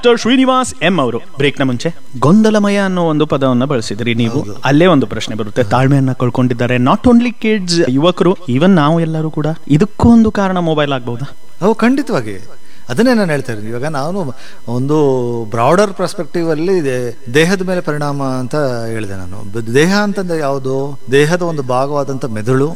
Doctor Srinivas M ಅವರು break ನ ಮುಂಚೆ ಗೊಂದಲಮಯ ಅನ್ನೋ ಒಂದು ಪದವನ್ನ ಬಳಸಿದ್ರಿ ನೀವು ಅಲ್ಲೇ ಒಂದು ಪ್ರಶ್ನೆ ಬರುತ್ತೆ ತಾಳ್ಮೆಯನ್ನ ಕಳ್ಕೊಂಡಿದ್ದಾರೆ ನಾಟ್ ಓನ್ಲಿ ಕಿಡ್ಸ್ ಯುವಕರು ಈವನ್ ನಾವು ಎಲ್ಲರೂ ಕೂಡ ಇದಕ್ಕೂ ಒಂದು ಕಾರಣ ಮೊಬೈಲ್ ಆಗ್ಬಹುದಾ ಅವು ಖಂಡಿತವಾಗಿ ಅದನ್ನೇ ನಾನು ಹೇಳ್ತಾ ಇದ್ದೀನಿ ಇವಾಗ ನಾನು ಒಂದು ಬ್ರಾಡರ್ ಪರ್ಸ್ಪೆಕ್ಟಿವ್ ಅಲ್ಲಿ ದೇ- ದೇಹದ ಮೇಲೆ ಪರಿಣಾಮ ಅಂತ ಹೇಳಿದೆ ನಾನು ಬ- ದೇಹ ಅಂತಂದ್ರೆ ಯಾವುದು ದೇಹದ ಒಂದು ಭಾಗವಾದಂಥ ಮೆದುಳು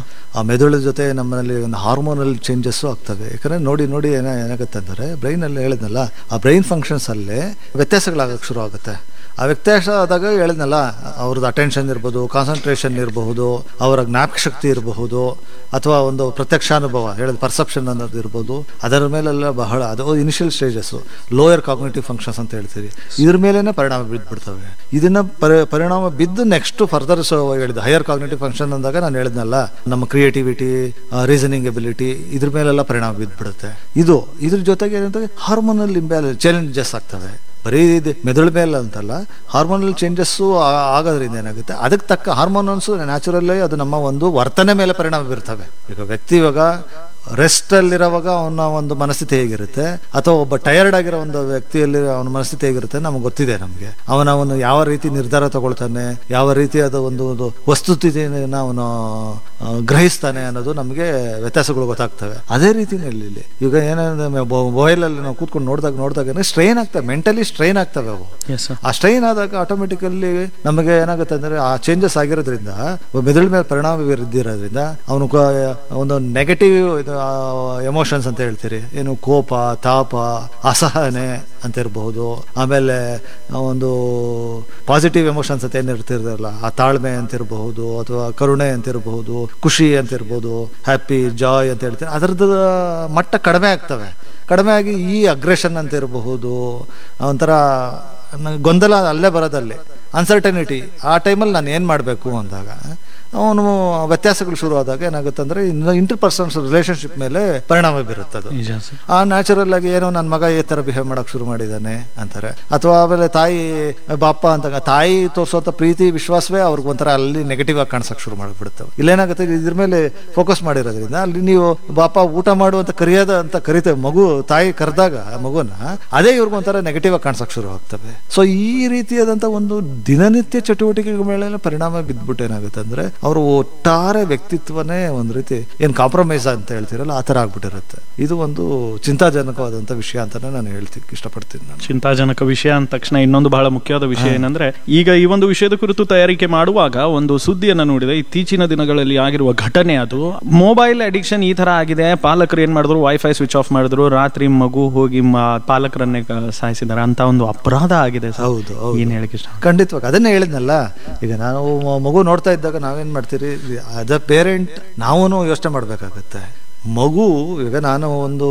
ಆ ಮೆದುಳು ಜೊತೆ ನಮ್ಮಲ್ಲಿ ಒಂದು ಹಾರ್ಮೋನಲ್ ಚೇಂಜಸ್ಸು ಆಗ್ತವೆ ಯಾಕಂದ್ರೆ ನೋಡಿ ನೋಡಿ ಏನ ಏನಾಗುತ್ತೆ ಅಂದರೆ ಬ್ರೈನಲ್ಲಿ ಹೇಳಿದ್ನಲ್ಲ ಆ ಬ್ರೈನ್ ಫಂಕ್ಷನ್ಸ್ ಅಲ್ಲೇ ವ್ಯತ್ಯಾಸಗಳಾಗಕ್ಕೆ ಶುರು ಆಗುತ್ತೆ ಆ ವ್ಯತ್ಯಾಸ ಆದಾಗ ಹೇಳಿದ್ನಲ್ಲ ಅವ್ರದ್ದು ಅಟೆನ್ಷನ್ ಇರ್ಬೋದು ಕಾನ್ಸಂಟ್ರೇಷನ್ ಇರಬಹುದು ಅವರ ಜ್ಞಾಪಕ ಶಕ್ತಿ ಇರಬಹುದು ಅಥವಾ ಒಂದು ಪ್ರತ್ಯಕ್ಷಾನುಭವ ಹೇಳಿದ ಪರ್ಸೆಪ್ಷನ್ ಅನ್ನೋದು ಇರ್ಬೋದು ಅದರ ಮೇಲೆಲ್ಲ ಬಹಳ ಅದು initial stages lower cognitive functions ಅಂತ ಹೇಳ್ತೀವಿ ಇದ್ರ ಮೇಲೇನೆ ಪರಿಣಾಮ ಬಿದ್ದುಬಿಡ್ತವೆ ಇದನ್ನ ಪರಿ ಪರಿಣಾಮ ಬಿದ್ದು ನೆಕ್ಸ್ಟ್ ಫರ್ದರ್ ಸೊ ಹೇಳಿದ ಹೈಯರ್ ಕಾಗ್ನೇಟಿವ್ ಫಂಕ್ಷನ್ ಅಂದಾಗ ನಾನು ಹೇಳಿದ್ನಲ್ಲ ನಮ್ಮ ಕ್ರಿಯೇಟಿವಿಟಿ ರೀಸನಿಂಗ್ ಎಬಿಲಿಟಿ ಇದ್ರ ಮೇಲೆಲ್ಲ ಪರಿಣಾಮ ಬಿದ್ದುಬಿಡುತ್ತೆ ಇದು ಇದ್ರ ಜೊತೆಗೆ ಏನಂದ್ರೆ ಹಾರ್ಮೋನಲ್ ಇಂಬ್ಯಾಲೆನ್ಸ್ ಚೇಂಜಸ್ ಆಗ್ತವೆ ಬರೀ ಇದು ಮೆದುಳು ಮೇಲೆ ಅಂತಲ್ಲ ಹಾರ್ಮೋನಲ್ ಚೇಂಜಸ್ಸು ಆಗೋದ್ರಿಂದ ಏನಾಗುತ್ತೆ ಅದಕ್ಕೆ ತಕ್ಕ ಹಾರ್ಮೋನಲ್ಸು ನ್ಯಾಚುರಲ್ಲೇ ಅದು ನಮ್ಮ ಒಂದು ವರ್ತನೆ ಮೇಲೆ ಪರಿಣಾಮ ಬೀರ್ತವೆ ಈಗ ವ್ಯಕ್ತಿ ಇವಾಗ ರೆಸ್ಟ್ ಅಲ್ಲಿರುವಾಗ ಅವನ ಒಂದು ಮನಸ್ಥಿತಿ ಹೇಗಿರುತ್ತೆ ಅಥವಾ ಒಬ್ಬ ಟಯರ್ಡ್ ಆಗಿರೋ ಒಂದು ವ್ಯಕ್ತಿಯಲ್ಲಿ ಅವನ ಮನಸ್ಥಿತಿ ಹೇಗಿರುತ್ತೆ ನಮಗೆ ಗೊತ್ತಿದೆ ನಮಗೆ ಅವನ ಅವನು ಯಾವ ರೀತಿ ನಿರ್ಧಾರ ತಗೊಳ್ತಾನೆ ಯಾವ ರೀತಿಯಾದ ಒಂದು ಒಂದು ವಸ್ತುಸ್ಥಿತಿಯನ್ನು ಅವನು ಆ, ಗ್ರಹಿಸ್ತಾನೆ ಅನ್ನೋದು ನಮಗೆ ವ್ಯತ್ಯಾಸಗಳು ಗೊತ್ತಾಗ್ತವೆ ಅದೇ ರೀತಿಯಲ್ಲಿ ಇಲ್ಲಿ ಈಗ ಏನಂದ್ರೆ ಮೊಬೈಲಲ್ಲಿ ನಾವು ಕೂತ್ಕೊಂಡು ನೋಡಿದಾಗ ನೋಡಿದಾಗ ಸ್ಟ್ರೈನ್ ಆಗ್ತವೆ ಮೆಂಟಲಿ ಸ್ಟ್ರೈನ್ ಆಗ್ತವೆ ಅವು ಎಸ್ ಆ ಸ್ಟ್ರೈನ್ ಆದಾಗ ಆಟೋಮೆಟಿಕಲ್ಲಿ ನಮಗೆ ಏನಾಗುತ್ತೆ ಅಂದ್ರೆ ಆ ಚೇಂಜಸ್ ಆಗಿರೋದ್ರಿಂದ ಮೆದುಳ ಮೇಲೆ ಪರಿಣಾಮ ಬೀರಿದ್ದಿರೋದ್ರಿಂದ ಅವನು ಒಂದು ನೆಗೆಟಿವ್ ಎಮೋಷನ್ಸ್ ಅಂತ ಹೇಳ್ತೀರಿ ಏನು ಕೋಪ ತಾಪ ಅಸಹನೆ ಅಂತ ಇರಬಹುದು ಆಮೇಲೆ ಒಂದು ಪಾಸಿಟಿವ್ ಎಮೋಷನ್ಸ್ ಅಂತ ಏನಿರ್ತಿರಲ್ಲ ಆ ತಾಳ್ಮೆ ಅಂತ ಇರಬಹುದು ಅಥವಾ ಕರುಣೆ ಅಂತ ಇರಬಹುದು ಖುಷಿ ಅಂತ ಇರ್ಬೋದು ಹ್ಯಾಪಿ ಜಾಯ್ ಅಂತ ಹೇಳ್ತೀವಿ ಅದರದ್ದು ಮಟ್ಟ ಕಡಿಮೆ ಆಗ್ತವೆ ಕಡಿಮೆ ಆಗಿ ಈ ಅಗ್ರೆಷನ್ ಅಂತ ಇರಬಹುದು ಒಂಥರ ನಂಗೆ ಗೊಂದಲ ಅಲ್ಲೇ ಬರೋದಲ್ಲಿ ಅನ್ಸರ್ಟನಿಟಿ ಆ ಟೈಮಲ್ಲಿ ನಾನು ಏನು ಮಾಡಬೇಕು ಅಂದಾಗ ಅವನು ವ್ಯತ್ಯಾಸಗಳು ಶುರು ಆದಾಗ ಏನಾಗುತ್ತೆ ಅಂದರೆ ಇನ್ನು ಇಂಟರ್ ಪರ್ಸನ್ಸ್ ರಿಲೇಷನ್ಶಿಪ್ ಮೇಲೆ ಪರಿಣಾಮ ಬೀರುತ್ತೆ ಅದು ನಿಜ ಸರ್ ಆ ನ್ಯಾಚುರಲ್ ಆಗಿ ಏನೋ ನನ್ನ ಮಗ ಈ ಥರ ಬಿಹೇವ್ ಮಾಡೋಕೆ ಶುರು ಮಾಡಿದ್ದಾನೆ ಅಂತಾರೆ ಅಥವಾ ಆಮೇಲೆ ತಾಯಿ ಬಾಪ ಅಂತ ತಾಯಿ ತೋರಿಸೋಂಥ ಪ್ರೀತಿ ವಿಶ್ವಾಸವೇ ಅವ್ರಿಗೆ ಒಂಥರ ಅಲ್ಲಿ ನೆಗೆಟಿವ್ ಆಗಿ ಕಾಣಿಸೋಕೆ ಶುರು ಮಾಡಿಬಿಡುತ್ತವೆ ಇಲ್ಲೇನಾಗುತ್ತೆ ಇದ್ರ ಮೇಲೆ ಫೋಕಸ್ ಮಾಡಿರೋದ್ರಿಂದ ಅಲ್ಲಿ ನೀವು ಬಾಪ ಊಟ ಮಾಡು ಅಂತ ಕರೆಯೋದ ಅಂತ ಕರಿತೇವೆ ಮಗು ತಾಯಿ ಕರೆದಾಗ ಮಗುನ ಅದೇ ಇವ್ರಿಗೊಂಥರ ನೆಗೆಟಿವ್ ಆಗಿ ಕಾಣಿಸೋಕೆ ಶುರು ಆಗ್ತವೆ ಸೊ ಈ ರೀತಿಯಾದಂಥ ಒಂದು ದಿನನಿತ್ಯ ಚಟುವಟಿಕೆಗಳ ಮೇಲೆ ಪರಿಣಾಮ ಬಿದ್ದುಬಿಟ್ಟು ಏನಾಗುತ್ತೆ ಅಂದ್ರೆ ಅವರು ಒಟ್ಟಾರೆ ವ್ಯಕ್ತಿತ್ವನೇ ಒಂದು ರೀತಿ ಏನು ಕಾಂಪ್ರಮೈಸ್ ಅಂತ ಹೇಳ್ತೀರಲ್ಲ ಆ ಥರ ಆಗ್ಬಿಟ್ಟಿರುತ್ತೆ ಇದು ಒಂದು ಚಿಂತಾಜನಕವಾದಂಥ ವಿಷಯ ಅಂತಾನೆ ನಾನು ಹೇಳ್ತಿಕ್ಕೆ ಇಷ್ಟಪಡ್ತೀನಿ ನಾನು ಚಿಂತಾಜನಕ ವಿಷಯ ಅಂದ ತಕ್ಷಣ ಇನ್ನೊಂದು ಬಹಳ ಮುಖ್ಯವಾದ ವಿಷಯ ಏನಂದ್ರೆ ಈಗ ಈ ಒಂದು ವಿಷಯದ ಕುರಿತು ತಯಾರಿಕೆ ಮಾಡುವಾಗ ಒಂದು ಸುದ್ದಿಯನ್ನ ನೋಡಿದೆ ಇತ್ತೀಚಿನ ದಿನಗಳಲ್ಲಿ ಆಗಿರುವ ಘಟನೆ ಅದು ಮೊಬೈಲ್ ಅಡಿಕ್ಷನ್ ಈ ತರ ಆಗಿದೆ ಪಾಲಕರು ಏನ್ ಮಾಡಿದ್ರು ವೈಫೈ ಸ್ವಿಚ್ ಆಫ್ ಮಾಡಿದ್ರು ರಾತ್ರಿ ಮಗು ಹೋಗಿ ಮ- ಪಾಲಕರನ್ನೇ ಕ- ಸಾಯಿಸಿದ್ದಾರೆ ಅಂತ ಒಂದು ಅಪರಾಧ ಆಗಿದೆ ಸರ್. ಹೌದು, ಹೌದು. ಏನ್ ಹೇಳಕ್ ಇಷ್ಟ ಖಂಡಿತವಾಗಿ ಅದನ್ನೇ ಹೇಳಿದ್ನಲ್ಲ ಈಗ ನಾವು ಮ- ಮಗು ನೋಡ್ತಾ ಇದ್ದಾಗ ನಾವೇನ್ ಮಾಡ್ತೀರಿ ಆಸ್ ಅ ಪೇರೆಂಟ್ ನಾವೂ ಯೋಚನೆ ಮಾಡಬೇಕಾಗತ್ತೆ ಮಗು ಈಗ ನಾನು ಒಂದು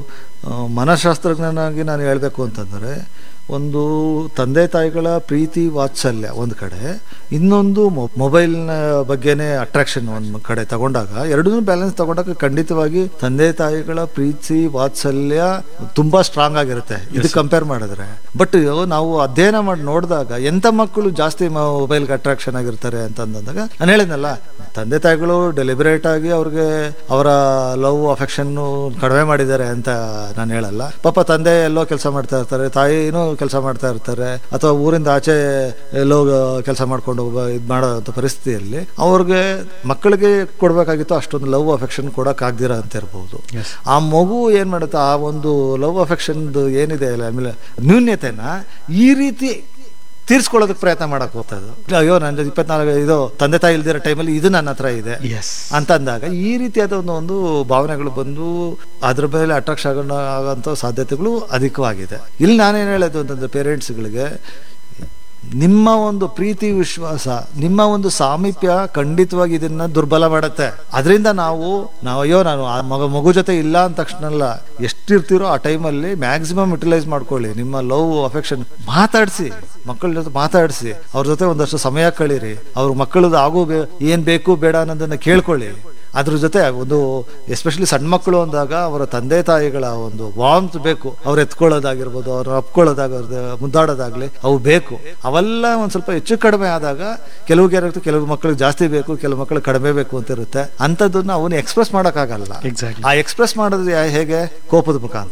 ಆ, ಮನಃಶಾಸ್ತ್ರಜ್ಞನಾಗಿ ನಾನು ಹೇಳಬೇಕು ಅಂತಂದರೆ ಒಂದು ತಂದೆ ತಾಯಿಗಳ ಪ್ರೀತಿ ವಾತ್ಸಲ್ಯ ಒಂದು ಕಡೆ ಇನ್ನೊಂದು ಮೊ- ಮೊಬೈಲ್ನ ಬಗ್ಗೆನೇ ಅಟ್ರಾಕ್ಷನ್ ಒಂದು ಕಡೆ ತಗೊಂಡಾಗ ಎರಡೂ ಬ್ಯಾಲೆನ್ಸ್ ತಗೊಂಡಾಗ ಖಂಡಿತವಾಗಿ ತಂದೆ ತಾಯಿಗಳ ಪ್ರೀತಿ ವಾತ್ಸಲ್ಯ ತುಂಬಾ ಸ್ಟ್ರಾಂಗ್ ಆಗಿರುತ್ತೆ ಇದು ಕಂಪೇರ್ ಮಾಡಿದ್ರೆ ಬಟ್ ನಾವು ಅಧ್ಯಯನ ಮಾಡಿ ನೋಡಿದಾಗ ಎಂಥ ಮಕ್ಕಳು ಜಾಸ್ತಿ ಮೊಬೈಲ್ಗೆ ಅಟ್ರಾಕ್ಷನ್ ಆಗಿರ್ತಾರೆ ಅಂತ ಅಂದಾಗ ನಾನು ಹೇಳಿದ್ನಲ್ಲ ತಂದೆ ತಾಯಿಗಳು ಡೆಲಿಬರೇಟ್ ಆಗಿ ಅವ್ರಿಗೆ ಅವರ ಲವ್ ಅಫೆಕ್ಷನ್ ಕಡಿಮೆ ಮಾಡಿದ್ದಾರೆ ಅಂತ ನಾನು ಹೇಳಲ್ಲ ಪಾಪ ತಂದೆ ಎಲ್ಲೋ ಕೆಲಸ ಮಾಡ್ತಾ ಇರ್ತಾರೆ ತಾಯಿನೂ ಕೆಲಸ ಮಾಡ್ತಾ ಇರ್ತಾರೆ ಅಥವಾ ಊರಿಂದ ಆಚೆ ಎಲ್ಲೋ ಕೆಲಸ ಮಾಡ್ಕೊಂಡು ಇದು ಮಾಡೋ ಪರಿಸ್ಥಿತಿಯಲ್ಲಿ ಅವ್ರಿಗೆ ಮಕ್ಕಳಿಗೆ ಕೊಡ್ಬೇಕಾಗಿತ್ತು ಅಷ್ಟೊಂದು ಲವ್ ಅಫೆಕ್ಷನ್ ಕೊಡಕ್ ಆಗ್ದಿರ ಅಂತ ಇರ್ಬೋದು ಆ ಮಗು ಏನ್ ಮಾಡುತ್ತೆ ಆ ಒಂದು ಲವ್ ಅಫೆಕ್ಷನ್ ಏನಿದೆ ಅಲ್ಲ ಆಮೇಲೆ ನ್ಯೂನ್ಯತೆನ ಈ ರೀತಿ ತೀರ್ಸ್ಕೊಳ್ಳೋದಕ್ಕೆ ಪ್ರಯತ್ನ ಮಾಡಕ್ ಹೋಗ್ತದೆ ಅಯ್ಯೋ ನನ್ನ ಇಪ್ಪತ್ನಾಲ್ಕು ಇದು ತಂದೆ ತಾಯಿ ಇಲ್ದಿರೋ ಟೈಮಲ್ಲಿ ಇದು ನನ್ನ ಹತ್ರ ಇದೆ ಎಸ್ ಅಂತ ಅಂದಾಗ ಈ ರೀತಿಯಾದ ಒಂದು ಒಂದು ಭಾವನೆಗಳು ಬಂದು ಅದ್ರ ಮೇಲೆ ಅಟ್ರಾಕ್ಷನ್ ಆಗೋಂಥ ಸಾಧ್ಯತೆಗಳು ಅಧಿಕವಾಗಿದೆ ಇಲ್ಲಿ ನಾನೇನು ಹೇಳೋದು ಅಂತಂದ್ರೆ ಪೇರೆಂಟ್ಸ್ಗಳಿಗೆ ನಿಮ್ಮ ಒಂದು ಪ್ರೀತಿ ವಿಶ್ವಾಸ ನಿಮ್ಮ ಒಂದು ಸಾಮೀಪ್ಯ ಖಂಡಿತವಾಗಿ ಇದನ್ನ ದುರ್ಬಲ ಮಾಡುತ್ತೆ ಅದರಿಂದ ನಾವು ನಾವು ಅಯ್ಯೋ ನಾನು ಆ ಮಗ ಮಗು ಜೊತೆ ಇಲ್ಲ ಅಂದ ತಕ್ಷಣ ಅಲ್ಲ ಎಷ್ಟಿರ್ತೀರೋ ಆ ಟೈಮಲ್ಲಿ ಮ್ಯಾಕ್ಸಿಮಮ್ ಯುಟಿಲೈಸ್ ಮಾಡ್ಕೊಳ್ಳಿ ನಿಮ್ಮ ಲವ್ ಅಫೆಕ್ಷನ್ ಮಾತಾಡಿಸಿ ಮಕ್ಕಳ ಜೊತೆ ಮಾತಾಡಿಸಿ ಅವ್ರ ಜೊತೆ ಒಂದಷ್ಟು ಸಮಯ ಕಳೀರಿ ಅವ್ರ ಮಕ್ಕಳದ್ದು ಆಗು ಬೇ- ಏನ್ ಬೇಕು ಬೇಡ ಅನ್ನೋದನ್ನ ಕೇಳ್ಕೊಳ್ಳಿ ಅದ್ರ ಜೊತೆ ಒಂದು ಎಸ್ಪೆಷಲಿ ಸಣ್ಣ ಮಕ್ಕಳು ಅಂದಾಗ ಅವರ ತಂದೆ ತಾಯಿಗಳ ಒಂದು ವಾಮ್ತ್ ಬೇಕು ಅವ್ರು ಎತ್ಕೊಳ್ಳೋದಾಗಿರ್ಬೋದು ಅವ್ರು ಅಪ್ಕೊಳ್ಳೋದಾಗ ಮುದ್ದಾಡೋದಾಗ್ಲಿ ಅವು ಬೇಕು ಅವೆಲ್ಲ ಒಂದ್ ಸ್ವಲ್ಪ ಹೆಚ್ಚು ಕಡಿಮೆ ಆದಾಗ ಕೆಲವ್ಗೆ ಏನಾಗುತ್ತೆ ಕೆಲವು ಮಕ್ಕಳಿಗೆ ಜಾಸ್ತಿ ಬೇಕು ಕೆಲವು ಮಕ್ಕಳಿಗೆ ಕಡಿಮೆ ಬೇಕು ಅಂತ ಇರುತ್ತೆ ಅಂಥದ್ದನ್ನ ಅವನು ಎಕ್ಸ್ಪ್ರೆಸ್ ಮಾಡೋಕ್ಕಾಗಲ್ಲ ಎಕ್ಸಾಕ್ಟ್ಲಿ ಆ ಎಕ್ಸ್ಪ್ರೆಸ್ ಮಾಡೋದು ಯಾ- ಹೇಗೆ ಕೋಪದ ಮುಖಾಂತರ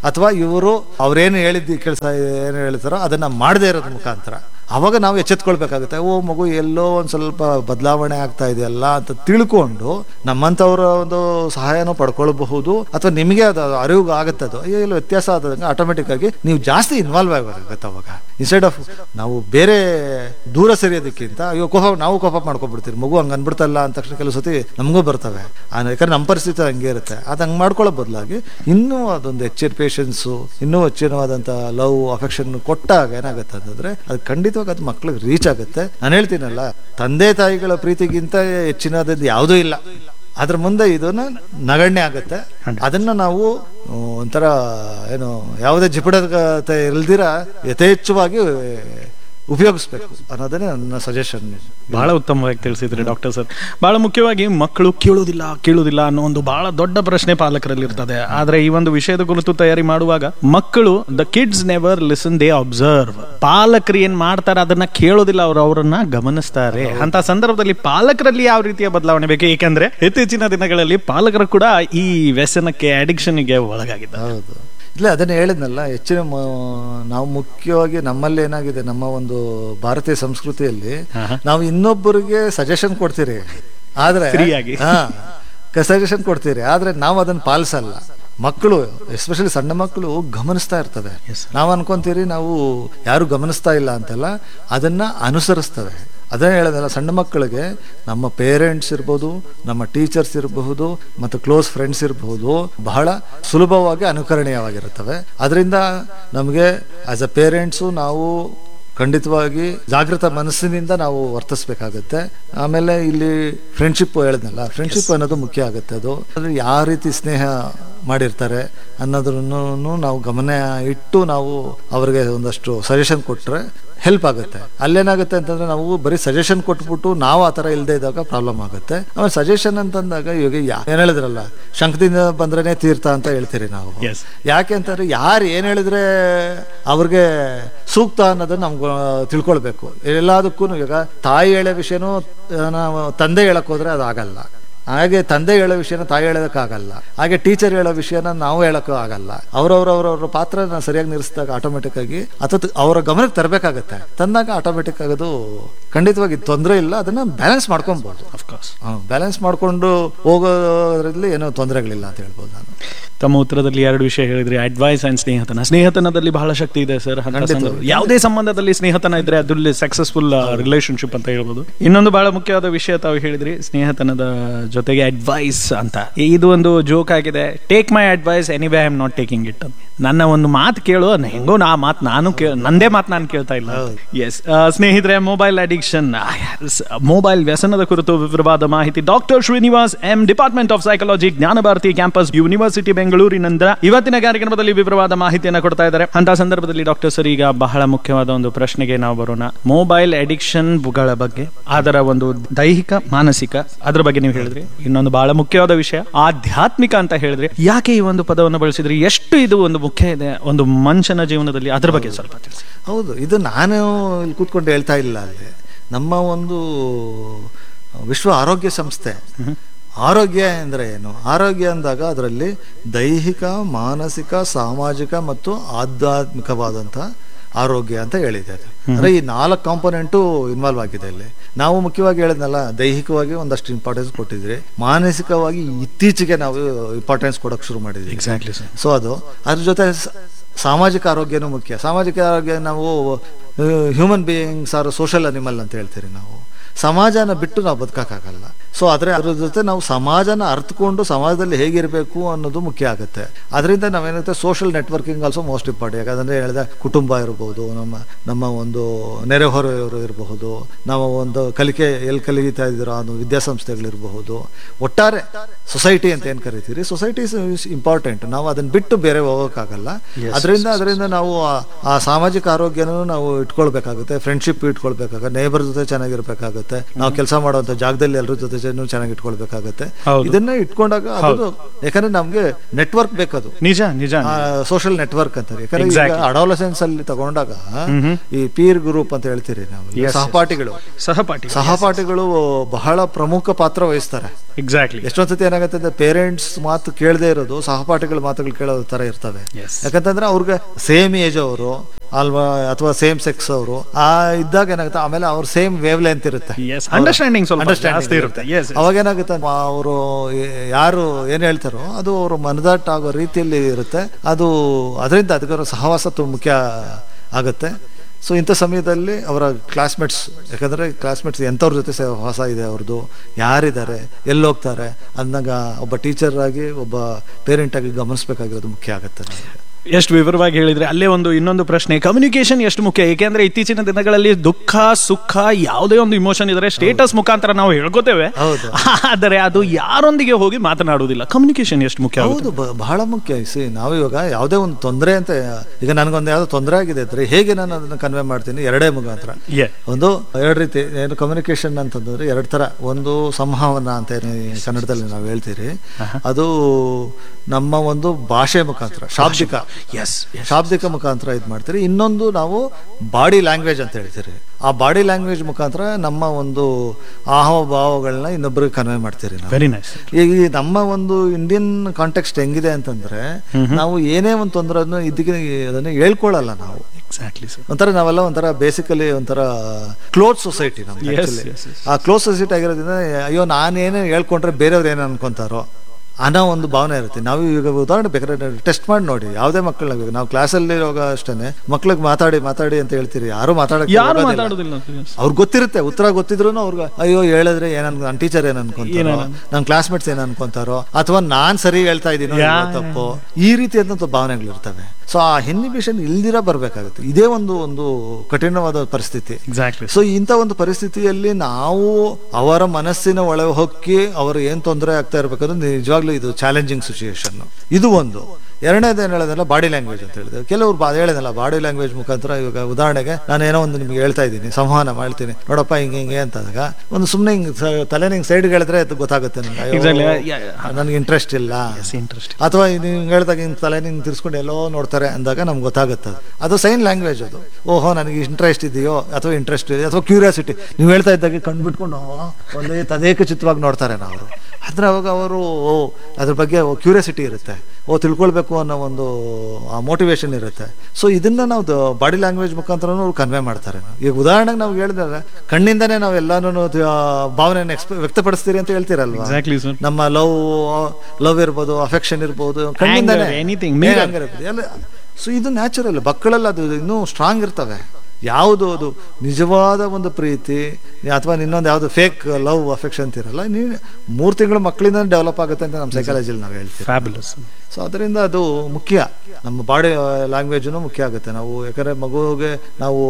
ಅಥವಾ ಇವರು ಅವ್ರೇನು ಹೇಳಿದ್ದು ಕೆಲಸ ಏನು ಹೇಳ್ತಾರೋ ಅದನ್ನ ಮಾಡದೇ ಇರೋದ್ರ ಮುಖಾಂತರ ಅವಾಗ ನಾವು ಎಚ್ಚೆತ್ಕೊಳ್ಬೇಕಾಗುತ್ತೆ ಓ ಮಗು ಎಲ್ಲೋ ಒಂದು ಸ್ವಲ್ಪ ಬದಲಾವಣೆ ಆಗ್ತಾ ಇದೆಯಲ್ಲ ಅಂತ ತಿಳ್ಕೊಂಡು ನಮ್ಮಂಥವ್ರ ಒಂದು ಸಹಾಯನೂ ಪಡ್ಕೊಳ್ಬಹುದು ಅಥವಾ ನಿಮಗೆ ಅದು ಅರಿವು ಆಗುತ್ತೆ ಅದು ಅಯ್ಯೋ ಎಲ್ಲೋ ವ್ಯತ್ಯಾಸ ಆದಂಗೆ ಆಟೋಮೆಟಿಕ್ ಆಗಿ ನೀವು ಜಾಸ್ತಿ ಇನ್ವಾಲ್ವ್ ಆಗಬೇಕಾಗುತ್ತೆ ಅವಾಗ ಇನ್ಸ್ಟೆಡ್ ಆಫ್ ನಾವು ಬೇರೆ ದೂರ ಸರಿಯೋದಕ್ಕಿಂತ ಅಯ್ಯೋ ಕೋಪ ನಾವು ಕೋಪ ಮಾಡ್ಕೊಬಿಡ್ತೀವಿ ಮಗು ಹಂಗೆ ಅನ್ಬಿಡ್ತಲ್ಲ ಅಂತ ತಕ್ಷಣ ಕೆಲವು ಸತಿ ನಮಗೂ ಬರ್ತವೆ ಆ, ಯಾಕಂದ್ರೆ ನಮ್ಮ ಪರಿಸ್ಥಿತಿ ಹಂಗೆ ಇರುತ್ತೆ ಅದು ಹಂಗೆ ಮಾಡ್ಕೊಳ್ಳೋ ಬದಲಾಗಿ ಇನ್ನೂ ಅದೊಂದು ಹೆಚ್ಚಿನ ಪೇಷನ್ಸು ಇನ್ನೂ ಹೆಚ್ಚಿನವಾದಂಥ ಲವ್ ಅಫೆಕ್ಷನ್ ಕೊಟ್ಟಾಗ ಏನಾಗುತ್ತೆ ಅಂತಂದ್ರೆ ಅದು ಖಂಡಿತವಾಗಿ ಅದು ಮಕ್ಳಿಗೆ ರೀಚ್ ಆಗುತ್ತೆ ನಾನು ಹೇಳ್ತೀನಲ್ಲ ತಂದೆ ತಾಯಿಗಳ ಪ್ರೀತಿಗಿಂತ ಹೆಚ್ಚಿನದ್ದು ಯಾವುದೂ ಇಲ್ಲ ಅದ್ರ ಮುಂದೆ ಇದನ್ನ ನಗಣ್ಯ ಆಗುತ್ತೆ ಅದನ್ನ ನಾವು ಆ, ಒಂಥರ ಏನು ಯಾವುದೇ ಜಿಪಡತೆ ಇಲ್ದಿರ ಯಥೇಚ್ಛವಾಗಿ ಉಪಯೋಗಿಸ್ಬೇಕು ಅನ್ನೋದನ್ನೇ ನನ್ನ ಸಜೆಷನ್ ಬಹಳ ಉತ್ತಮವಾಗಿ ತಿಳಿಸಿದ್ರಿ ಡಾಕ್ಟರ್ ಸರ್ ಬಹಳ ಮುಖ್ಯವಾಗಿ ಮಕ್ಕಳು ಕೇಳುವುದಿಲ್ಲ ಕೇಳುವುದಿಲ್ಲ ಅನ್ನೋ ಒಂದು ಬಹಳ ದೊಡ್ಡ ಪ್ರಶ್ನೆ ಪಾಲಕರಲ್ಲಿ ಇರ್ತದೆ ಆದ್ರೆ ಈ ಒಂದು ವಿಷಯದ ಕುರಿತು ತಯಾರಿ ಮಾಡುವಾಗ ಮಕ್ಕಳು the kids never listen they observe ಪಾಲಕರು ಏನ್ ಮಾಡ್ತಾರೆ ಅದನ್ನ ಕೇಳೋದಿಲ್ಲ ಅವರು ಅವರನ್ನ ಗಮನಿಸ್ತಾರೆ ಅಂತ ಸಂದರ್ಭದಲ್ಲಿ ಪಾಲಕರಲ್ಲಿ ಯಾವ ರೀತಿಯ ಬದಲಾವಣೆ ಬೇಕು ಏಕೆಂದ್ರೆ ಇತ್ತೀಚಿನ ದಿನಗಳಲ್ಲಿ ಪಾಲಕರು ಕೂಡ ಈ ವ್ಯಸನಕ್ಕೆ ಅಡಿಕ್ಷನ್ಗೆ ಒಳಗಾಗಿದ್ದಾರೆ ಹೌದು ಇಲ್ಲ ಅದನ್ನ ಹೇಳಿದ್ನಲ್ಲ ಹೆಚ್ಚಿನ ಮ- ನಾವು ಮುಖ್ಯವಾಗಿ ನಮ್ಮಲ್ಲಿ ಏನಾಗಿದೆ ನಮ್ಮ ಒಂದು ಭಾರತೀಯ ಸಂಸ್ಕೃತಿಯಲ್ಲಿ ನಾವು ಇನ್ನೊಬ್ಬರಿಗೆ ಸಜೆಷನ್ ಕೊಡ್ತೀರಿ ಆದ್ರೆ ಫ್ರೀಯಾಗಿ. ಹಾ ಸಜೆಷನ್ ಕೊಡ್ತೀರಿ ಆದ್ರೆ ನಾವು ಅದನ್ನ ಪಾಲಿಸಲ್ಲ ಮಕ್ಕಳು ಎಸ್ಪೆಷಲಿ ಸಣ್ಣ ಮಕ್ಕಳು ಗಮನಿಸ್ತಾ ಇರ್ತವೆ ನಾವು ಅನ್ಕೊಂತೀರಿ ನಾವು ಯಾರು ಗಮನಿಸ್ತಾ ಇಲ್ಲ ಅಂತಲ್ಲ ಅದನ್ನ ಅನುಸರಿಸ್ತವೆ ಅದನ್ನೇ ಹೇಳೋದಲ್ಲ ಸಣ್ಣ ಮಕ್ಕಳಿಗೆ ನಮ್ಮ ಪೇರೆಂಟ್ಸ್ ಇರ್ಬೋದು ನಮ್ಮ ಟೀಚರ್ಸ್ ಇರಬಹುದು ಮತ್ತು ಕ್ಲೋಸ್ ಫ್ರೆಂಡ್ಸ್ ಇರಬಹುದು ಬಹಳ ಸುಲಭವಾಗಿ ಅನುಕರಣೀಯವಾಗಿರುತ್ತವೆ ಅದರಿಂದ ನಮಗೆ ಆಸ್ ಅ ಪೇರೆಂಟ್ಸು ನಾವು ಖಂಡಿತವಾಗಿ ಜಾಗೃತ ಮನಸ್ಸಿನಿಂದ ನಾವು ವರ್ತಿಸ್ಬೇಕಾಗತ್ತೆ ಆಮೇಲೆ ಇಲ್ಲಿ ಫ್ರೆಂಡ್ಶಿಪ್ ಹೇಳಿದ್ನಲ್ಲ ಫ್ರೆಂಡ್ಶಿಪ್ ಅನ್ನೋದು ಮುಖ್ಯ ಆಗುತ್ತೆ ಅದು ಅಂದ್ರೆ ಯಾವ ರೀತಿ ಸ್ನೇಹ ಮಾಡಿರ್ತಾರೆ ಅನ್ನೋದನ್ನು ನಾವು ಗಮನ ಇಟ್ಟು ನಾವು ಅವರಿಗೆ ಒಂದಷ್ಟು ಸಜೆಷನ್ ಕೊಟ್ಟರೆ ಹೆಲ್ಪ್ ಆಗುತ್ತೆ ಅಲ್ಲೇನಾಗುತ್ತೆ ಅಂತಂದ್ರೆ ನಾವು ಬರೀ ಸಜೆಷನ್ ಕೊಟ್ಬಿಟ್ಟು ನಾವು ಆ ಥರ ಇಲ್ಲದೆ ಇದ್ದಾಗ ಪ್ರಾಬ್ಲಮ್ ಆಗುತ್ತೆ ಆಮೇಲೆ ಸಜೆಷನ್ ಅಂತಂದಾಗ ಇವಾಗ ಯಾ- ಏನ್ ಹೇಳಿದ್ರಲ್ಲ ಶಂಖದಿಂದ ಬಂದ್ರೇನೆ ತೀರ್ಥ ಅಂತ ಹೇಳ್ತೀರಿ ನಾವು Yes. ಯಾಕೆ ಅಂತಂದ್ರೆ ಯಾರು ಏನ್ ಹೇಳಿದ್ರೆ ಅವ್ರಿಗೆ ಸೂಕ್ತ ಅನ್ನೋದನ್ನ ನಮ್ಗೆ ತಿಳ್ಕೊಳ್ಬೇಕು ಎಲ್ಲದಕ್ಕೂ ಈಗ ತಾಯಿ ಹೇಳೋ ವಿಷಯನೂ ಆ, ನಾವು ತಂದೆ ಹೇಳಕ್ ಹೋದ್ರೆ ಅದು ಆಗಲ್ಲ ಹಾಗೆ ತಂದೆ ಹೇಳೋ ವಿಷಯನ ತಾಯಿ ಹೇಳೋದಕ್ಕಾಗಲ್ಲ ಹಾಗೆ ಟೀಚರ್ ಹೇಳೋ ವಿಷಯನ ನಾವು ಹೇಳೋಕ್ಕೂ ಆಗಲ್ಲ ಅವ್ರವ್ರವ್ರವ್ರ ಪಾತ್ರನ ಸರಿಯಾಗಿ ನಿಲ್ಲಿಸಿದಾಗ ಆಟೋಮೆಟಿಕ್ ಆಗಿ ಅಥವಾ ಅವರ ಗಮನಕ್ಕೆ ತರಬೇಕಾಗತ್ತೆ ತಂದಾಗ ಆಟೋಮೆಟಿಕ್ ಆಗೋದು ಖಂಡಿತವಾಗಿ ತೊಂದರೆ ಇಲ್ಲ ಅದನ್ನ ಬ್ಯಾಲೆನ್ಸ್ ಮಾಡ್ಕೊಬೋದು ಅಫ್ಕೋರ್ಸ್ ಬ್ಯಾಲೆನ್ಸ್ ಮಾಡ್ಕೊಂಡು ಹೋಗೋದ್ರಲ್ಲಿ ಏನೋ ತೊಂದರೆಗಳಿಲ್ಲ ಅಂತ ಹೇಳ್ಬೋದು ನಾನು ತಮ್ಮ ಉತ್ತರದಲ್ಲಿ ಎರಡು ವಿಷಯ ಹೇಳಿದ್ರಿ ಅಡ್ವೈಸ್ ಅಂಡ್ ಸ್ನೇಹತನ ಸ್ನೇಹತನದಲ್ಲಿ ಬಹಳ ಶಕ್ತಿ ಇದೆ ಸರ್ ಯಾವುದೇ ಸಂಬಂಧದಲ್ಲಿ ಸ್ನೇಹತನ ಇದ್ರೆ ಅದ್ರಲ್ಲಿ ಸಕ್ಸಸ್ಫುಲ್ ರಿಲೇಶನ್ಶಿಪ್ ಅಂತ ಹೇಳ್ಬೋದು ಇನ್ನೊಂದು ಬಹಳ ಮುಖ್ಯವಾದ ವಿಷಯ ತಾವು ಹೇಳಿದ್ರಿ ಸ್ನೇಹತನದ ಜೊತೆಗೆ ಅಡ್ವೈಸ್ ಅಂತ ಇದು ಒಂದು ಜೋಕ್ ಆಗಿದೆ take my advice anyway I am not taking it ನನ್ನ ಒಂದು ಮಾತು ಕೇಳು ಅದ್ನ ಹೆಂಗೋ ನಾ ಮಾತು ನಾನು ಕೇ- ನಂದೇ ಮಾತು ನಾನು ಕೇಳ್ತಾ ಇಲ್ಲ ಎಸ್ ಸ್ನೇಹಿತರೆ ಮೊಬೈಲ್ ಅಡಿಕ್ಷನ್ ಮೊಬೈಲ್ ವ್ಯಸನದ ಕುರಿತು ವಿವರವಾದ ಮಾಹಿತಿ doctor Srinivas M department of psychology Jnana Bharathi campus university ಬೆಂಗಳೂರಿನಿಂದ ಇವತ್ತಿನ ಕಾರ್ಯಕ್ರಮದಲ್ಲಿ ವಿವರವಾದ ಮಾಹಿತಿಯನ್ನು ಕೊಡ್ತಾ ಇದ್ದಾರೆ ಅಂತ ಸಂದರ್ಭದಲ್ಲಿ ಡಾಕ್ಟರ್ ಸರ್ ಈಗ ಬಹಳ ಮುಖ್ಯವಾದ ಒಂದು ಪ್ರಶ್ನೆಗೆ ನಾವು ಬರೋಣ ಮೊಬೈಲ್ ಅಡಿಕ್ಷನ್ ಗಳ ಬಗ್ಗೆ ಅದರ ಒಂದು ದೈಹಿಕ ಮಾನಸಿಕ ಅದ್ರ ಬಗ್ಗೆ ನೀವು ಹೇಳಿದ್ರಿ ಇನ್ನೊಂದು ಬಹಳ ಮುಖ್ಯವಾದ ವಿಷಯ ಆಧ್ಯಾತ್ಮಿಕ ಅಂತ ಹೇಳಿದ್ರಿ ಯಾಕೆ ಈ ಒಂದು ಪದವನ್ನು ಬಳಸಿದ್ರಿ ಎಷ್ಟು ಇದು ಒಂದು ಮುಖ್ಯ ಇದೆ ಒಂದು ಮನುಷ್ಯನ ಜೀವನದಲ್ಲಿ ಅದ್ರ ಬಗ್ಗೆ ಸ್ವಲ್ಪ ತಿಳಿಸಿ ಹೌದು ಇದು ನಾನು ಇಲ್ಲಿ ಕೂತ್ಕೊಂಡು ಹೇಳ್ತಾ ಇಲ್ಲ ಅಲ್ಲಿ ನಮ್ಮ ಒಂದು ವಿಶ್ವ ಆರೋಗ್ಯ ಸಂಸ್ಥೆ ಆರೋಗ್ಯ ಅಂದರೆ ಏನು ಆರೋಗ್ಯ ಅಂದಾಗ ಅದರಲ್ಲಿ ದೈಹಿಕ ಮಾನಸಿಕ ಸಾಮಾಜಿಕ ಮತ್ತು ಆಧ್ಯಾತ್ಮಿಕವಾದಂಥ ಆರೋಗ್ಯ ಅಂತ ಹೇಳಿದೆ ಅದು ಅಂದ್ರೆ ಈ ನಾಲ್ಕು ಕಾಂಪೊನೆಂಟು ಇನ್ವಾಲ್ವ್ ಆಗಿದೆ ಇಲ್ಲಿ ನಾವು ಮುಖ್ಯವಾಗಿ ಹೇಳಿದ್ನಲ್ಲ ದೈಹಿಕವಾಗಿ ಒಂದಷ್ಟು ಇಂಪಾರ್ಟೆನ್ಸ್ ಕೊಟ್ಟಿದ್ರಿ ಮಾನಸಿಕವಾಗಿ ಇತ್ತೀಚೆಗೆ ನಾವು ಇಂಪಾರ್ಟೆನ್ಸ್ ಕೊಡೋಕೆ ಶುರು ಮಾಡಿದ್ವಿ ಎಕ್ಸಾಕ್ಟ್ಲಿ ಸರ್ ಸೊ ಅದು ಅದ್ರ ಜೊತೆ ಸ- ಸಾಮಾಜಿಕ ಆರೋಗ್ಯನೂ ಮುಖ್ಯ ಸಾಮಾಜಿಕ ಆರೋಗ್ಯ ನಾವು human beings are social animal ಅಂತ ಹೇಳ್ತೀರಿ ನಾವು ಸಮಾಜನ ಬಿಟ್ಟು ನಾವು ಬದುಕಕ್ಕಾಗಲ್ಲ ಸೊ ಆದರೆ ಅದ್ರ ಜೊತೆ ನಾವು ಸಮಾಜನ ಅರ್ಥಕೊಂಡು ಸಮಾಜದಲ್ಲಿ ಹೇಗಿರಬೇಕು ಅನ್ನೋದು ಮುಖ್ಯ ಆಗುತ್ತೆ ಅದರಿಂದ ನಾವೇನಂತೆ social networking also most important ಯಾಕಂದ್ರೆ ಹೇಳಿದ ಕುಟುಂಬ ಇರ್ಬೋದು ನಮ್ಮ ನಮ್ಮ ಒಂದು ನೆರೆಹೊರೆಯವರು ಇರಬಹುದು ನಾವು ಒಂದು ಕಲಿಕೆ ಎಲ್ಲಿ ಕಲಿತಾ ಇದ್ದೀರೋ ಅದು ವಿದ್ಯಾಸಂಸ್ಥೆಗಳಿರಬಹುದು ಒಟ್ಟಾರೆ ಸೊಸೈಟಿ ಅಂತ ಏನು ಕರಿತೀರಿ ಸೊಸೈಟಿ ಇಸ್ ಇಂಪಾರ್ಟೆಂಟ್ ನಾವು ಅದನ್ನ ಬಿಟ್ಟು ಬೇರೆ ಹೋಗೋಕ್ಕಾಗಲ್ಲ ಅದರಿಂದ ಅದರಿಂದ ನಾವು ಆ- ಆ ಸಾಮಾಜಿಕ ಆರೋಗ್ಯನೂ ನಾವು ಇಟ್ಕೊಳ್ಬೇಕಾಗುತ್ತೆ ಫ್ರೆಂಡ್ಶಿಪ್ ಇಟ್ಕೊಳ್ಬೇಕಾಗುತ್ತೆ ನೇಬರ್ ಜೊತೆ ಚೆನ್ನಾಗಿರ್ಬೇಕಾಗುತ್ತೆ ಇಟ್ಕೊಳ್ಬೇಕಾಗುತ್ತೆ ನಾವು ಕೆಲಸ ಮಾಡುವಂತ ಜಾಗದಲ್ಲಿ ಎಲ್ಲರ ಜೊತೆ ಜನ ಚೆನ್ನಾಗಿ ಇಟ್ಕೊಳ್ಬೇಕಾಗತ್ತೆ ಹೌದು. ಇದನ್ನ ಇಟ್ಕೊಂಡಾಗ ಅದು ಯಾಕಂದ್ರೆ ನಮ್ಗೆ ನೆಟ್ವರ್ಕ್ ಬೇಕದು ನಿಜ ನಿಜ ಸೋಷಿಯಲ್ ನೆಟ್ವರ್ಕ್ ಅಂತಾರೆ ಯಾಕಂದ್ರೆ ಈಗ Exactly. ಅಡಾಲಸೆನ್ಸ್ ಅಲ್ಲಿ ತಗೊಂಡಾಗ ಈ ಪೀರ್ ಗ್ರೂಪ್ ಅಂತ ಹೇಳ್ತೀರಿ ನಾವು ಈ ಸಹಪಾಠಿಗಳು ಸಹಪಾಠಿ ಸಹಪಾಠಿಗಳು ಬಹಳ ಪ್ರಮುಖ ಪಾತ್ರ ವಹಿಸ್ತಾರೆ ಎಕ್ಸಾಕ್ಟ್ಲಿ ಎಷ್ಟೊಂದ್ ಸತಿ ಏನಾಗುತ್ತೆ ಅಂದ್ರೆ ಪೇರೆಂಟ್ಸ್ ಮಾತು ಕೇಳದೆ ಇರೋದು ಸಹಪಾಠಿಗಳ ಮಾತುಗಳು ಕೇಳೋ ತರ ಇರ್ತವೆ Yes. ಯಾಕಂತಂದ್ರೆ ಅವ್ರಿಗೆ ಸೇಮ್ ಏಜ್ ಅವರು ಅಲ್ವಾ ಅಥವಾ ಸೇಮ್ ಸೆಕ್ಸ್ ಅವರು ಆ ಇದ್ದಾಗ ಏನಾಗುತ್ತೆ ಆಮೇಲೆ ಅವ್ರ ಸೇಮ್ ವೇವ್ ಲೆಂತ್ ಇರುತ್ತೆ Yes, understanding ಸ್ವಲ್ಪ Understanding ಜಾಸ್ತಿ ಇರುತ್ತೆ. Yes, yes. ಅವಾಗ ಏನಾಗುತ್ತೆ ಅವರು ಯಾರು ಏನ್ ಹೇಳ್ತಾರೋ ಅದು ಅವರು ಮನದಟ್ಟ ಆಗೋ ರೀತಿಯಲ್ಲಿ ಇರುತ್ತೆ ಅದು ಅದರಿಂದ ಅದಕ್ಕೆ ಸಹವಾಸ ತುಂಬ ಮುಖ್ಯ ಆಗುತ್ತೆ ಸೊ ಇಂಥ ಸಮಯದಲ್ಲಿ ಅವರ ಕ್ಲಾಸ್ಮೇಟ್ಸ್ ಯಾಕಂದ್ರೆ ಕ್ಲಾಸ್ಮೇಟ್ಸ್ ಎಂಥವ್ರ ಜೊತೆ ಸಹವಾಸ ಇದೆ ಅವ್ರದ್ದು ಯಾರಿದ್ದಾರೆ ಎಲ್ಲಿ ಹೋಗ್ತಾರೆ ಅಂದಾಗ ಒಬ್ಬ ಟೀಚರ್ ಆಗಿ ಒಬ್ಬ ಪೇರೆಂಟ್ ಆಗಿ ಗಮನಿಸಬೇಕಾಗಿರೋದು ಮುಖ್ಯ ಆಗುತ್ತೆ ನಮ್ಗೆ. ಎಷ್ಟು ವಿವರವಾಗಿ ಹೇಳಿದ್ರೆ ಅಲ್ಲೇ ಒಂದು ಇನ್ನೊಂದು ಪ್ರಶ್ನೆ ಕಮ್ಯುನಿಕೇಶನ್ ಎಷ್ಟು ಮುಖ್ಯ ಏಕೆಂದ್ರೆ ಇತ್ತೀಚಿನ ದಿನಗಳಲ್ಲಿ ದುಃಖ ಸುಖ ಯಾವುದೇ ಒಂದು ಇಮೋಷನ್ ಇದ್ರೆ ಸ್ಟೇಟಸ್ ಮುಖಾಂತರ ನಾವು ಹೇಳ್ಕೋತೇವೆ ಹೌದು. ಆದರೆ ಅದು ಯಾರೊಂದಿಗೆ ಹೋಗಿ ಮಾತನಾಡುವುದಿಲ್ಲ ಕಮ್ಯುನಿಕೇಶನ್ ಎಷ್ಟು ಮುಖ್ಯ ಆಗುತ್ತೆ ಹೌದು ಬ- ಬಹಳ ಮುಖ್ಯ ಸಿ ನಾವು ಇವಾಗ ಯಾವುದೇ ಒಂದು ತೊಂದರೆ ಅಂತ ಈಗ ನನಗೊಂದು ಯಾವುದೋ ತೊಂದರೆ ಆಗಿದೆ ಅಂದ್ರೆ ಹೇಗೆ ನಾನು ಅದನ್ನ ಕನ್ವೆ ಮಾಡ್ತೀನಿ ಎರಡೇ ಮುಖಾಂತರ Yeah. ಒಂದು ಎರಡು ರೀತಿ ಏನು ಕಮ್ಯುನಿಕೇಶನ್ ಅಂತಂದ್ರೆ ಎರಡು ತರ ಒಂದು ಸಂವಹನ ಅಂತ ಏನು ಕನ್ನಡದಲ್ಲಿ ನಾವು ಹೇಳ್ತೀರಿ ಅದು ನಮ್ಮ ಒಂದು ಭಾಷೆ ಮುಖಾಂತರ ಶಾಬ್ದಿಕ ಎಸ್ ಶಾಬ್ದಿಕ ಮುಖಾಂತರ ಇದು ಮಾಡ್ತೀರಿ ಇನ್ನೊಂದು ನಾವು ಬಾಡಿ ಲ್ಯಾಂಗ್ವೇಜ್ ಅಂತ ಹೇಳ್ತೀರಿ ಆ ಬಾಡಿ ಲ್ಯಾಂಗ್ವೇಜ್ ಮುಖಾಂತರ ನಮ್ಮ ಒಂದು ಆಹಾವ ಭಾವಗಳನ್ನ ಇನ್ನೊಬ್ಬರಿಗೆ ಕನ್ವೆ ಮಾಡ್ತೀರಿ ನಾವು ವೆರಿ ನೈಸ್ ಈಗ ಈ ನಮ್ಮ ಒಂದು ಇಂಡಿಯನ್ ಕಾಂಟೆಕ್ಸ್ಟ್ ಹೆಂಗಿದೆ ಅಂತಂದ್ರೆ ನಾವು ಏನೇ ಒಂದು ತೊಂದರೆ ಇದಕ್ಕೆ ಅದನ್ನ ಹೇಳ್ಕೊಳ್ಳಲ್ಲ ನಾವು ಎಕ್ಸಾಕ್ಟ್ಲಿ ಸರ್ ಒಂಥರ ನಾವೆಲ್ಲ ಒಂಥರ ಬೇಸಿಕಲಿ ಒಂಥರ ಕ್ಲೋಸ್ ಸೊಸೈಟಿ ನಮ್ದು Yes, actually. yes, yes. ಆ ಕ್ಲೋಸ್ ಸೊಸೈಟಿ ಆಗಿರೋದ್ರಿಂದ ಅಯ್ಯೋ ನಾನೇನೇ ಹೇಳ್ಕೊಂಡ್ರೆ ಬೇರೆಯವ್ರು ಏನು ಅನ್ಕೊಂತಾರೋ ಅನ್ನೋ ಒಂದು ಭಾವನೆ ಇರುತ್ತೆ ನಾವು ಈಗ ಉದಾಹರಣೆ ಬೇಕಾದ್ರೆ ಟೆಸ್ಟ್ ಮಾಡಿ ನೋಡಿ ಯಾವುದೇ ಮಕ್ಕಳನ್ನ ನಾವು ಕ್ಲಾಸಲ್ಲಿ ಇರುವಾಗ ಅಷ್ಟೇ ಮಕ್ಳಿಗೆ ಮಾತಾಡಿ ಮಾತಾಡಿ ಅಂತ ಹೇಳ್ತೀರಿ ಯಾರು ಮಾತಾಡಕ್ಕೆ ಯಾರು ಹೋಗೋದಿಲ್ಲ. ಮಾತಾಡುದಿಲ್ಲ ಅವ್ರಿಗೆ ಗೊತ್ತಿರುತ್ತೆ ಉತ್ತರ ಗೊತ್ತಿದ್ರು ಅವ್ರಿಗೆ ಅಯ್ಯೋ ಹೇಳಿದ್ರೆ ಏನ್ ಅನ್ಕೊ ನನ್ನ ಟೀಚರ್ ಏನ್ ಅನ್ಕೊಂತಾರೋ ನನ್ನ ಕ್ಲಾಸ್ಮೇಟ್ಸ್ ಏನ್ ಅನ್ಕೊಂತಾರೋ ಅಥವಾ ನಾನ್ ಸರಿ ಹೇಳ್ತಾ ಇದ್ದೀನೋ ಯಾ, ಇಲ್ವೋ ತಪ್ಪು ಈ ರೀತಿಯಾದಂಥ ಭಾವನೆಗಳು ಇರ್ತವೆ ಸೊ ಆ ಇನ್ಹಿಬಿಷನ್ ಇಲ್ದಿರ ಬರ್ಬೇಕಾಗುತ್ತೆ ಇದೇ ಒಂದು ಒಂದು ಕಠಿಣವಾದ ಪರಿಸ್ಥಿತಿ ಎಕ್ಸಾಕ್ಟ್ಲಿ ಸೊ ಇಂಥ ಒಂದು ಪರಿಸ್ಥಿತಿಯಲ್ಲಿ ನಾವು ಅವರ ಮನಸ್ಸಿನ ಒಳಗೆ ಹೊಕ್ಕಿ ಅವರು ಏನ್ ತೊಂದರೆ ಆಗ್ತಾ ಇರ್ಬೇಕಾದ್ರೆ ನಿಜವಾಗ್ಲೂ ಇದು ಚಾಲೆಂಜಿಂಗ್ ಸಿಚುಯೇಷನ್ ಇದು ಒಂದು ಎರಡನೇದು ಏನು ಹೇಳೋದಲ್ಲ ಬಾಡಿ ಲ್ಯಾಂಗ್ವೇಜ್ ಅಂತ ಹೇಳಿದ್ರೆ ಕೆಲವರು ಬಾ ಹೇಳಿದಲ್ಲ ಬಾಡಿ ಲ್ಯಾಂಗ್ವೇಜ್ ಮುಖಾಂತರ ಇವಾಗ ಉದಾಹರಣೆಗೆ ನಾನು ಏನೋ ಒಂದು ನಿಮ್ಗೆ ಹೇಳ್ತಾ ಇದ್ದೀನಿ ಸಂವಹನ ಮಾಡ್ತೀನಿ ನೋಡಪ್ಪ ಹಿಂಗೆ ಹಿಂಗೆ ಅಂತಾದಾಗ ಒಂದು ಸುಮ್ಮನೆ ಹಿಂಗೆ ತಲೆ ಹಿಂಗೆ ಸೈಡ್ ಹೇಳಿದ್ರೆ ಅದು ಗೊತ್ತಾಗುತ್ತೆ ನನಗೆ Exactly. ಅಯ್ಯೋ, Yeah, yeah. ನನಗೆ ಇಂಟ್ರೆಸ್ಟ್ ಇಲ್ಲ ಇಂಟ್ರೆಸ್ಟ್ ಅಥವಾ ನೀವು ಹೇಳಿದಾಗ ಹಿಂಗೆ ತಲೆ ನಿಂಗೆ ತಿರ್ಸ್ಕೊಂಡು ಎಲ್ಲೋ ನೋಡ್ತಾರೆ ಅಂದಾಗ ನಮ್ಗೆ ಗೊತ್ತಾಗುತ್ತೆ ಅದು. ಅದು ಸೈನ್ ಲ್ಯಾಂಗ್ವೇಜ್ ಅದು ಓಹೋ ನನಗೆ ಇಂಟ್ರೆಸ್ಟ್ ಇದೆಯೋ ಅಥವಾ ಇಂಟ್ರೆಸ್ಟ್ ಇದೆಯೋ ಅಥವಾ ಕ್ಯೂರಿಯಾಸಿಟಿ ನೀವು ಹೇಳ್ತಾ ಇದ್ದಾಗ ಕಣ್ಣು ಬಿಟ್ಕೊಂಡು ಓ, ಒಂದೇ ತದೇಕ ಚಿತ್ರವಾಗಿ ನೋಡ್ತಾರೆ ನಾವು ಅಂದ್ರೆ ಅವಾಗ ಅವರು ಓ ಅದ್ರ ಬಗ್ಗೆ ಕ್ಯೂರಿಯಾಸಿಟಿ ಇರುತ್ತೆ ಓ ತಿಳ್ಕೊಳ್ಬೇಕು ಅನ್ನೋ ಒಂದು ಮೋಟಿವೇಶನ್ ಇರುತ್ತೆ ಸೊ ಇದನ್ನ ನಾವು ಬಾಡಿ ಲ್ಯಾಂಗ್ವೇಜ್ ಮುಖಾಂತರ ಕನ್ವೆ ಮಾಡ್ತಾರೆ ಈಗ ಉದಾಹರಣೆಗೆ ನಾವು ಹೇಳಿದಾಗ ಕಣ್ಣಿಂದನೇ ನಾವು ಎಲ್ಲಾನು ಭಾವನೆಯನ್ನು ಎಕ್ಸ್ಪ ವ್ಯಕ್ತಪಡಿಸ್ತೀರಿ ಅಂತ ಹೇಳ್ತೀರಲ್ವಾ ಎಕ್ಸಾಕ್ಟ್ಲಿ ಸರ್ ನಮ್ಮ ಲವ್ ಲವ್ ಇರ್ಬೋದು ಅಫೆಕ್ಷನ್ ಇರ್ಬೋದು ಕಣ್ಣಿಂದಾನೆ anything, mirror. anger ಇರ್ಬೋದು, ಎಲ್ಲ ಸೊ ಇದು ನ್ಯಾಚುರಲ್ ಮಕ್ಕಳಲ್ಲಿ ಅದು ಇನ್ನೂ ಸ್ಟ್ರಾಂಗ್ ಇರ್ತವೆ ಯಾವುದು ಅದು ನಿಜವಾದ ಒಂದು ಪ್ರೀತಿ ಅಥವಾ ಇನ್ನೊಂದು ಯಾವುದು ಫೇಕ್ ಲವ್ ಅಫೆಕ್ಷನ್ ಅಂತಿರಲ್ಲ ನೀವು ಮೂರು ತಿಂಗಳು ಮಕ್ಕಳಿಂದ ಡೆವಲಪ್ ಆಗುತ್ತೆ ಅಂತ ನಮ್ಮ ಸೈಕಾಲಜಿಲಿ ನಾವು ಹೇಳ್ತೀವಿ ಫ್ಯಾಬುಲಸ್ ಸೊ ಅದರಿಂದ ಅದು ಮುಖ್ಯ ನಮ್ಮ ಬಾಡಿ ಲ್ಯಾಂಗ್ವೇಜನು ಮುಖ್ಯ ಆಗುತ್ತೆ ನಾವು ಯಾಕಂದ್ರೆ ಮಗುವಿಗೆ ನಾವು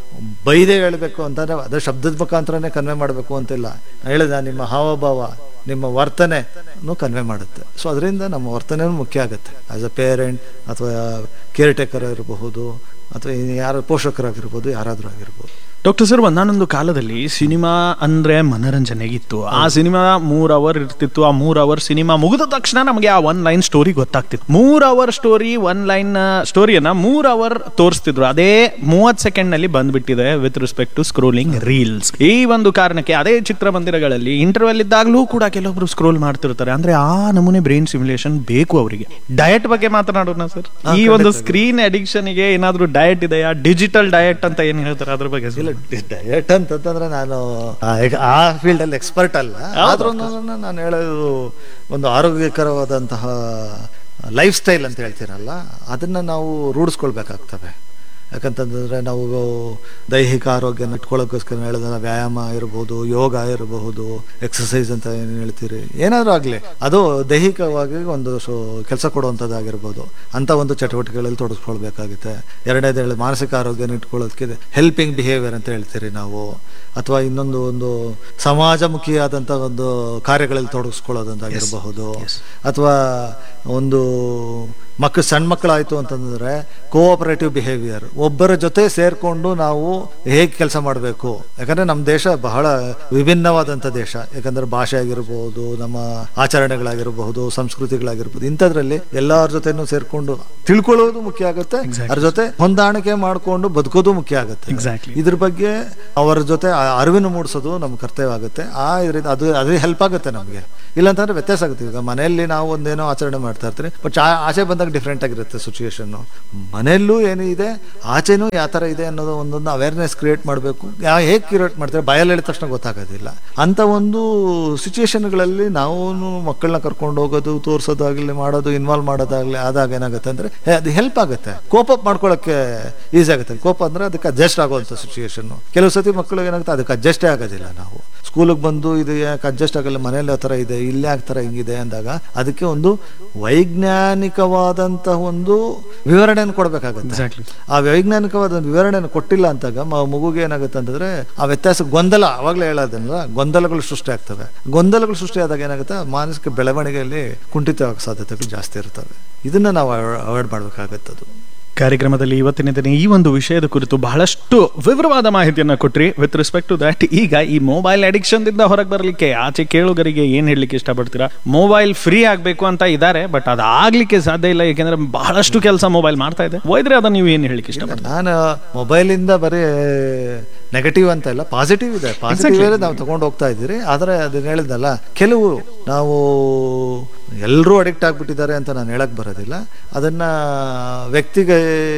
ಬೈದೆ ಹೇಳಬೇಕು ಅಂತಂದ್ರೆ ಅದೇ ಶಬ್ದದ ಮುಖಾಂತರನೇ ಕನ್ವೆ ಮಾಡಬೇಕು ಅಂತಿಲ್ಲ ನಾನು ಹೇಳಿದ ನಿಮ್ಮ ಹಾವಭಾವ ನಿಮ್ಮ ವರ್ತನೆ ಕನ್ವೆ ಮಾಡುತ್ತೆ ಸೊ ಅದರಿಂದ ನಮ್ಮ ವರ್ತನೆನೂ ಮುಖ್ಯ ಆಗುತ್ತೆ ಆಸ್ ಅ ಪೇರೆಂಟ್ ಅಥವಾ ಕೇರ್ ಟೇಕರ್ ಇರಬಹುದು ಅಥವಾ ಇನ್ನು ಯಾರು ಪೋಷಕರಾಗಿರ್ಬೋದು ಯಾರಾದರೂ ಆಗಿರ್ಬೋದು ಡಾಕ್ಟರ್ ಸರ್ ಒಂದಾನೊಂದು ಕಾಲದಲ್ಲಿ ಸಿನಿಮಾ ಅಂದ್ರೆ ಮನರಂಜನೆಗಿತ್ತು ಆ ಸಿನಿಮಾ ಮೂರ್ ಅವರ್ ಇರ್ತಿತ್ತು ಆ ಮೂರ್ ಅವರ್ ಸಿನಿಮಾ ಮುಗಿದ ತಕ್ಷಣ ನಮಗೆ ಆ ಒನ್ ಲೈನ್ ಸ್ಟೋರಿ ಗೊತ್ತಾಗ್ತಿತ್ತು ಮೂರ್ ಅವರ್ ಸ್ಟೋರಿ ಒನ್ ಲೈನ್ ಸ್ಟೋರಿಯನ್ನ ಮೂರ್ ಅವರ್ ತೋರಿಸ್ತಿದ್ರು ಅದೇ ಮೂವತ್ ಸೆಕೆಂಡ್ ನಲ್ಲಿ ಬಂದ್ಬಿಟ್ಟಿದೆ with respect to scrolling reels ಈ ಒಂದು ಕಾರಣಕ್ಕೆ ಅದೇ ಚಿತ್ರಮಂದಿರಗಳಲ್ಲಿ ಇಂಟರ್ವೆಲ್ ಇದ್ದಾಗಲೂ ಕೂಡ ಕೆಲವೊಬ್ರು ಸ್ಕ್ರೋಲ್ ಮಾಡ್ತಿರ್ತಾರೆ ಅಂದ್ರೆ ಆ ನಮೂನೆ ಬ್ರೈನ್ ಸಿಮ್ಯುಲೇಷನ್ ಬೇಕು ಅವರಿಗೆ ಡಯಟ್ ಬಗ್ಗೆ ಮಾತನಾಡೋಣ ಸರ್ ಈ ಒಂದು ಸ್ಕ್ರೀನ್ ಅಡಿಕ್ಷನ್ ಗೆ ಏನಾದ್ರೂ ಡಯಟ್ ಇದೆಯಾ ಡಿಜಿಟಲ್ ಡಯಟ್ ಅಂತ ಏನ್ ಹೇಳ್ತಾರೆ ಅದ್ರ ಬಗ್ಗೆ ಇಲ್ಲ ಡಯಟ್ ಅಂತಂದ್ರೆ ನಾನು ಆ- ಆ ಫೀಲ್ಡ್ ಅಲ್ಲಿ ಎಕ್ಸ್ಪರ್ಟ್ ಅಲ್ಲ ಆದ್ರೂ ನಾನು ಹೇಳೋದು ಒಂದು ಆರೋಗ್ಯಕರವಾದಂತಹ ಲೈಫ್ ಸ್ಟೈಲ್ ಅಂತ ಹೇಳ್ತೀರಲ್ಲ ಅದನ್ನ ನಾವು ರೂಢಿಸ್ಕೊಳ್ಬೇಕಾಗ್ತವೆ ಯಾಕಂತಂದ್ರೆ ನಾವು ದೈಹಿಕ ಆರೋಗ್ಯನ ಇಟ್ಕೊಳ್ಳೋಕ್ಕೋಸ್ಕರ ಹೇಳಿದ್ರೆ ವ್ಯಾಯಾಮ ಇರಬಹುದು ಯೋಗ ಇರಬಹುದು ಎಕ್ಸಸೈಸ್ ಅಂತ ಏನು ಹೇಳ್ತೀರಿ ಏನಾದರೂ ಆಗಲಿ ಅದು ದೈಹಿಕವಾಗಿ ಒಂದು ಕೆಲಸ ಕೊಡುವಂಥದ್ದಾಗಿರ್ಬೋದು ಅಂತ ಒಂದು ಚಟುವಟಿಕೆಗಳಲ್ಲಿ ತೊಡಗಿಸ್ಕೊಳ್ಬೇಕಾಗುತ್ತೆ ಎರಡನೇದು ಹೇಳಿ ಮಾನಸಿಕ ಆರೋಗ್ಯನ ಇಟ್ಕೊಳ್ಳೋದಕ್ಕೆ ಹೆಲ್ಪಿಂಗ್ ಬಿಹೇವಿಯರ್ ಅಂತ ಹೇಳ್ತೀರಿ ನಾವು ಅಥವಾ ಇನ್ನೊಂದು ಒಂದು ಸಮಾಜಮುಖಿಯಾದಂಥ ಒಂದು ಕಾರ್ಯಗಳಲ್ಲಿ ತೊಡಗಿಸ್ಕೊಳ್ಳೋದಂತಾಗಿರಬಹುದು ಅಥವಾ ಒಂದು ಮಕ್ಕಳು ಸಣ್ಣ ಮಕ್ಕಳಾಯ್ತು ಅಂತಂದ್ರೆ ಕೋಆಪರೇಟಿವ್ ಬಿಹೇವಿಯರ್ ಒಬ್ಬರ ಜೊತೆ ಸೇರ್ಕೊಂಡು ನಾವು ಹೇಗೆ ಕೆಲಸ ಮಾಡಬೇಕು ಯಾಕಂದ್ರೆ ನಮ್ಮ ದೇಶ ಬಹಳ ವಿಭಿನ್ನವಾದಂಥ ದೇಶ ಯಾಕಂದ್ರೆ ಭಾಷೆ ಆಗಿರಬಹುದು ನಮ್ಮ ಆಚರಣೆಗಳಾಗಿರಬಹುದು ಸಂಸ್ಕೃತಿಗಳಾಗಿರ್ಬೋದು ಇಂಥದ್ರಲ್ಲಿ ಎಲ್ಲರ ಜೊತೆನೂ ಸೇರ್ಕೊಂಡು ತಿಳ್ಕೊಳ್ಳೋದು ಮುಖ್ಯ ಆಗುತ್ತೆ Exactly. ಅದ್ರ ಜೊತೆ ಹೊಂದಾಣಿಕೆ ಮಾಡ್ಕೊಂಡು ಬದುಕೋದು ಮುಖ್ಯ ಆಗುತ್ತೆ Exactly. ಇದ್ರ ಬಗ್ಗೆ ಅವರ ಜೊತೆ ಆ ಅರಿವಿನ ಮೂಡಿಸೋದು ನಮ್ಮ ಕರ್ತವ್ಯ ಆಗುತ್ತೆ ಆ ಇದರಿಂದ ಅದು ಅದು ಹೆಲ್ಪ್ ಆಗುತ್ತೆ ನಮಗೆ ಇಲ್ಲಾಂತಂದ್ರೆ ವ್ಯತ್ಯಾಸ ಆಗುತ್ತೆ ಈಗ ಮನೆಯಲ್ಲಿ ನಾವು ಒಂದೇನೋ ಆಚರಣೆ ಮಾಡ್ತಾ ಇರ್ತೀವಿ ಬಟ್ ಆಚೆ ಬಂದಾಗ ಡಿಫ್ರೆಂಟ್ ಆಗಿರುತ್ತೆ ಸಿಚುಯೇಷನ್ ಮನೆಯಲ್ಲೂ ಏನಿದೆ ಆಚೆನೂ ಯಾವ ಥರ ಇದೆ ಅನ್ನೋದು ಒಂದೊಂದು ಅವೇರ್ನೆಸ್ ಕ್ರಿಯೇಟ್ ಮಾಡಬೇಕು ಯಾವ ಹೇಗೆ ಕ್ರಿಯೇಟ್ ಮಾಡ್ತಾರೆ ಬಾಯಲ್ಲಿ ಹೇಳಿದ ತಕ್ಷಣ ಗೊತ್ತಾಗೋದಿಲ್ಲ ಅಂತ ಒಂದು ಸಿಚುಯೇಷನ್ಗಳಲ್ಲಿ ನಾವು ಮಕ್ಕಳನ್ನ ಕರ್ಕೊಂಡು ಹೋಗೋದು ತೋರಿಸೋದಾಗ್ಲಿ ಮಾಡೋದು ಇನ್ವಾಲ್ವ್ ಮಾಡೋದಾಗ್ಲಿ ಆದಾಗ ಏನಾಗುತ್ತೆ ಅಂದ್ರೆ ಹೇ, ಅದು ಹೆಲ್ಪ್ ಆಗುತ್ತೆ ಕೋಪ್ ಅಪ್ ಮಾಡ್ಕೊಳ್ಳೋಕ್ಕೆ ಈಸಿ ಆಗುತ್ತೆ ಕೋಪ ಅಂದ್ರೆ ಅದಕ್ಕೆ ಅಡ್ಜಸ್ಟ್ ಆಗುವಂಥ ಸಿಚುಯೇಷನ್ ಕೆಲವು ಸತಿ ಮಕ್ಕಳು ಏನಾಗುತ್ತೆ ಅದಕ್ಕೆ ಅಡ್ಜಸ್ಟೇ ಆಗೋದಿಲ್ಲ ನಾವು ಸ್ಕೂಲಿಗೆ ಬಂದು ಇದು ಯಾಕೆ ಅಡ್ಜಸ್ಟ್ ಆಗಲ್ಲ ಮನೇಲಿ ಆ ಥರ ಇದೆ ಇಲ್ಲಿ ಆ ಥರ ಹಿಂಗಿದೆ ಅಂದಾಗ ಅದಕ್ಕೆ ಒಂದು ವೈಜ್ಞಾನಿಕವಾದಂತಹ ಒಂದು ವಿವರಣೆಯನ್ನು ಕೊಡಬೇಕಾಗುತ್ತೆ ಎಕ್ಸಾಕ್ಟ್ಲಿ ಆ ವೈಜ್ಞಾನಿಕವಾದ ವಿವರಣೆಯನ್ನು ಕೊಟ್ಟಿಲ್ಲ ಅಂತಾಗ ಮ- ಮಗುಗೆ ಏನಾಗುತ್ತೆ ಅಂತಂದ್ರೆ ಆ ವ್ಯತ್ಯಾಸ ಗೊಂದಲ ಅವಾಗಲೇ ಹೇಳೋದಲ್ಲ ಗೊಂದಲಗಳು ಸೃಷ್ಟಿ ಆಗ್ತವೆ ಗೊಂದಲಗಳು ಸೃಷ್ಟಿ ಆದಾಗ ಏನಾಗುತ್ತೆ ಮಾನಸಿಕ ಬೆಳವಣಿಗೆಯಲ್ಲಿ ಕುಂಠಿತವಾಗೋ ಸಾಧ್ಯತೆಗಳು ಜಾಸ್ತಿ ಇರ್ತವೆ ಇದನ್ನ ನಾವು ಅವಾಯ್ಡ್ ಮಾಡಬೇಕಾಗತ್ತೆ ಅದು ಕಾರ್ಯಕ್ರಮದಲ್ಲಿ ಇವತ್ತಿನ ದಿನ ಈ ಒಂದು ವಿಷಯದ ಕುರಿತು ಬಹಳಷ್ಟು ವಿವರವಾದ ಮಾಹಿತಿಯನ್ನ ಕೊಟ್ರಿ ವಿತ್ ರೆಸ್ಪೆಕ್ಟ್ ಟು ದಟ್ ಈಗ ಈ ಮೊಬೈಲ್ ಅಡಿಕ್ಷನ್ ದಿಂದ ಹೊರಗೆ ಬರಲಿಕ್ಕೆ ಆಚೆ ಕೇಳುಗರಿಗೆ ಏನ್ ಹೇಳಲಿಕ್ಕೆ ಇಷ್ಟಪಡ್ತೀರಾ ಮೊಬೈಲ್ ಫ್ರೀ ಆಗ್ಬೇಕು ಅಂತ ಇದ್ದಾರೆ ಬಟ್ ಅದಾಗ್ಲಿಕ್ಕೆ ಸಾಧ್ಯ ಇಲ್ಲ ಯಾಕೆಂದ್ರೆ ಬಹಳಷ್ಟು ಕೆಲಸ ಮೊಬೈಲ್ ಮಾಡ್ತಾ ಇದೆ ಹೋಯ್ದ್ರೆ ಅದನ್ನ ನೀವು ಏನ್ ಹೇಳಲಿಕ್ಕೆ ಇಷ್ಟಪಡ್ತೀರಾ ನಾನು ಮೊಬೈಲಿಂದ ಬರೀ ನೆಗೆಟಿವ್ ಅಂತ ಇಲ್ಲ ಪಾಸಿಟಿವ್ ಇದೆ ಪಾಸಿಟಿವ್ ನಾವು ತಗೊಂಡು ಹೋಗ್ತಾ ಇದ್ದೀರಿ ಆದರೆ ಅದನ್ನ ಹೇಳಿದ್ನಲ್ಲ ಕೆಲವು ನಾವು ಎಲ್ಲರೂ ಅಡಿಕ್ಟ್ ಆಗ್ಬಿಟ್ಟಿದ್ದಾರೆ ಅಂತ ನಾನು ಹೇಳಕ್ ಬರೋದಿಲ್ಲ ಅದನ್ನ ವ್ಯಕ್ತಿಗೆ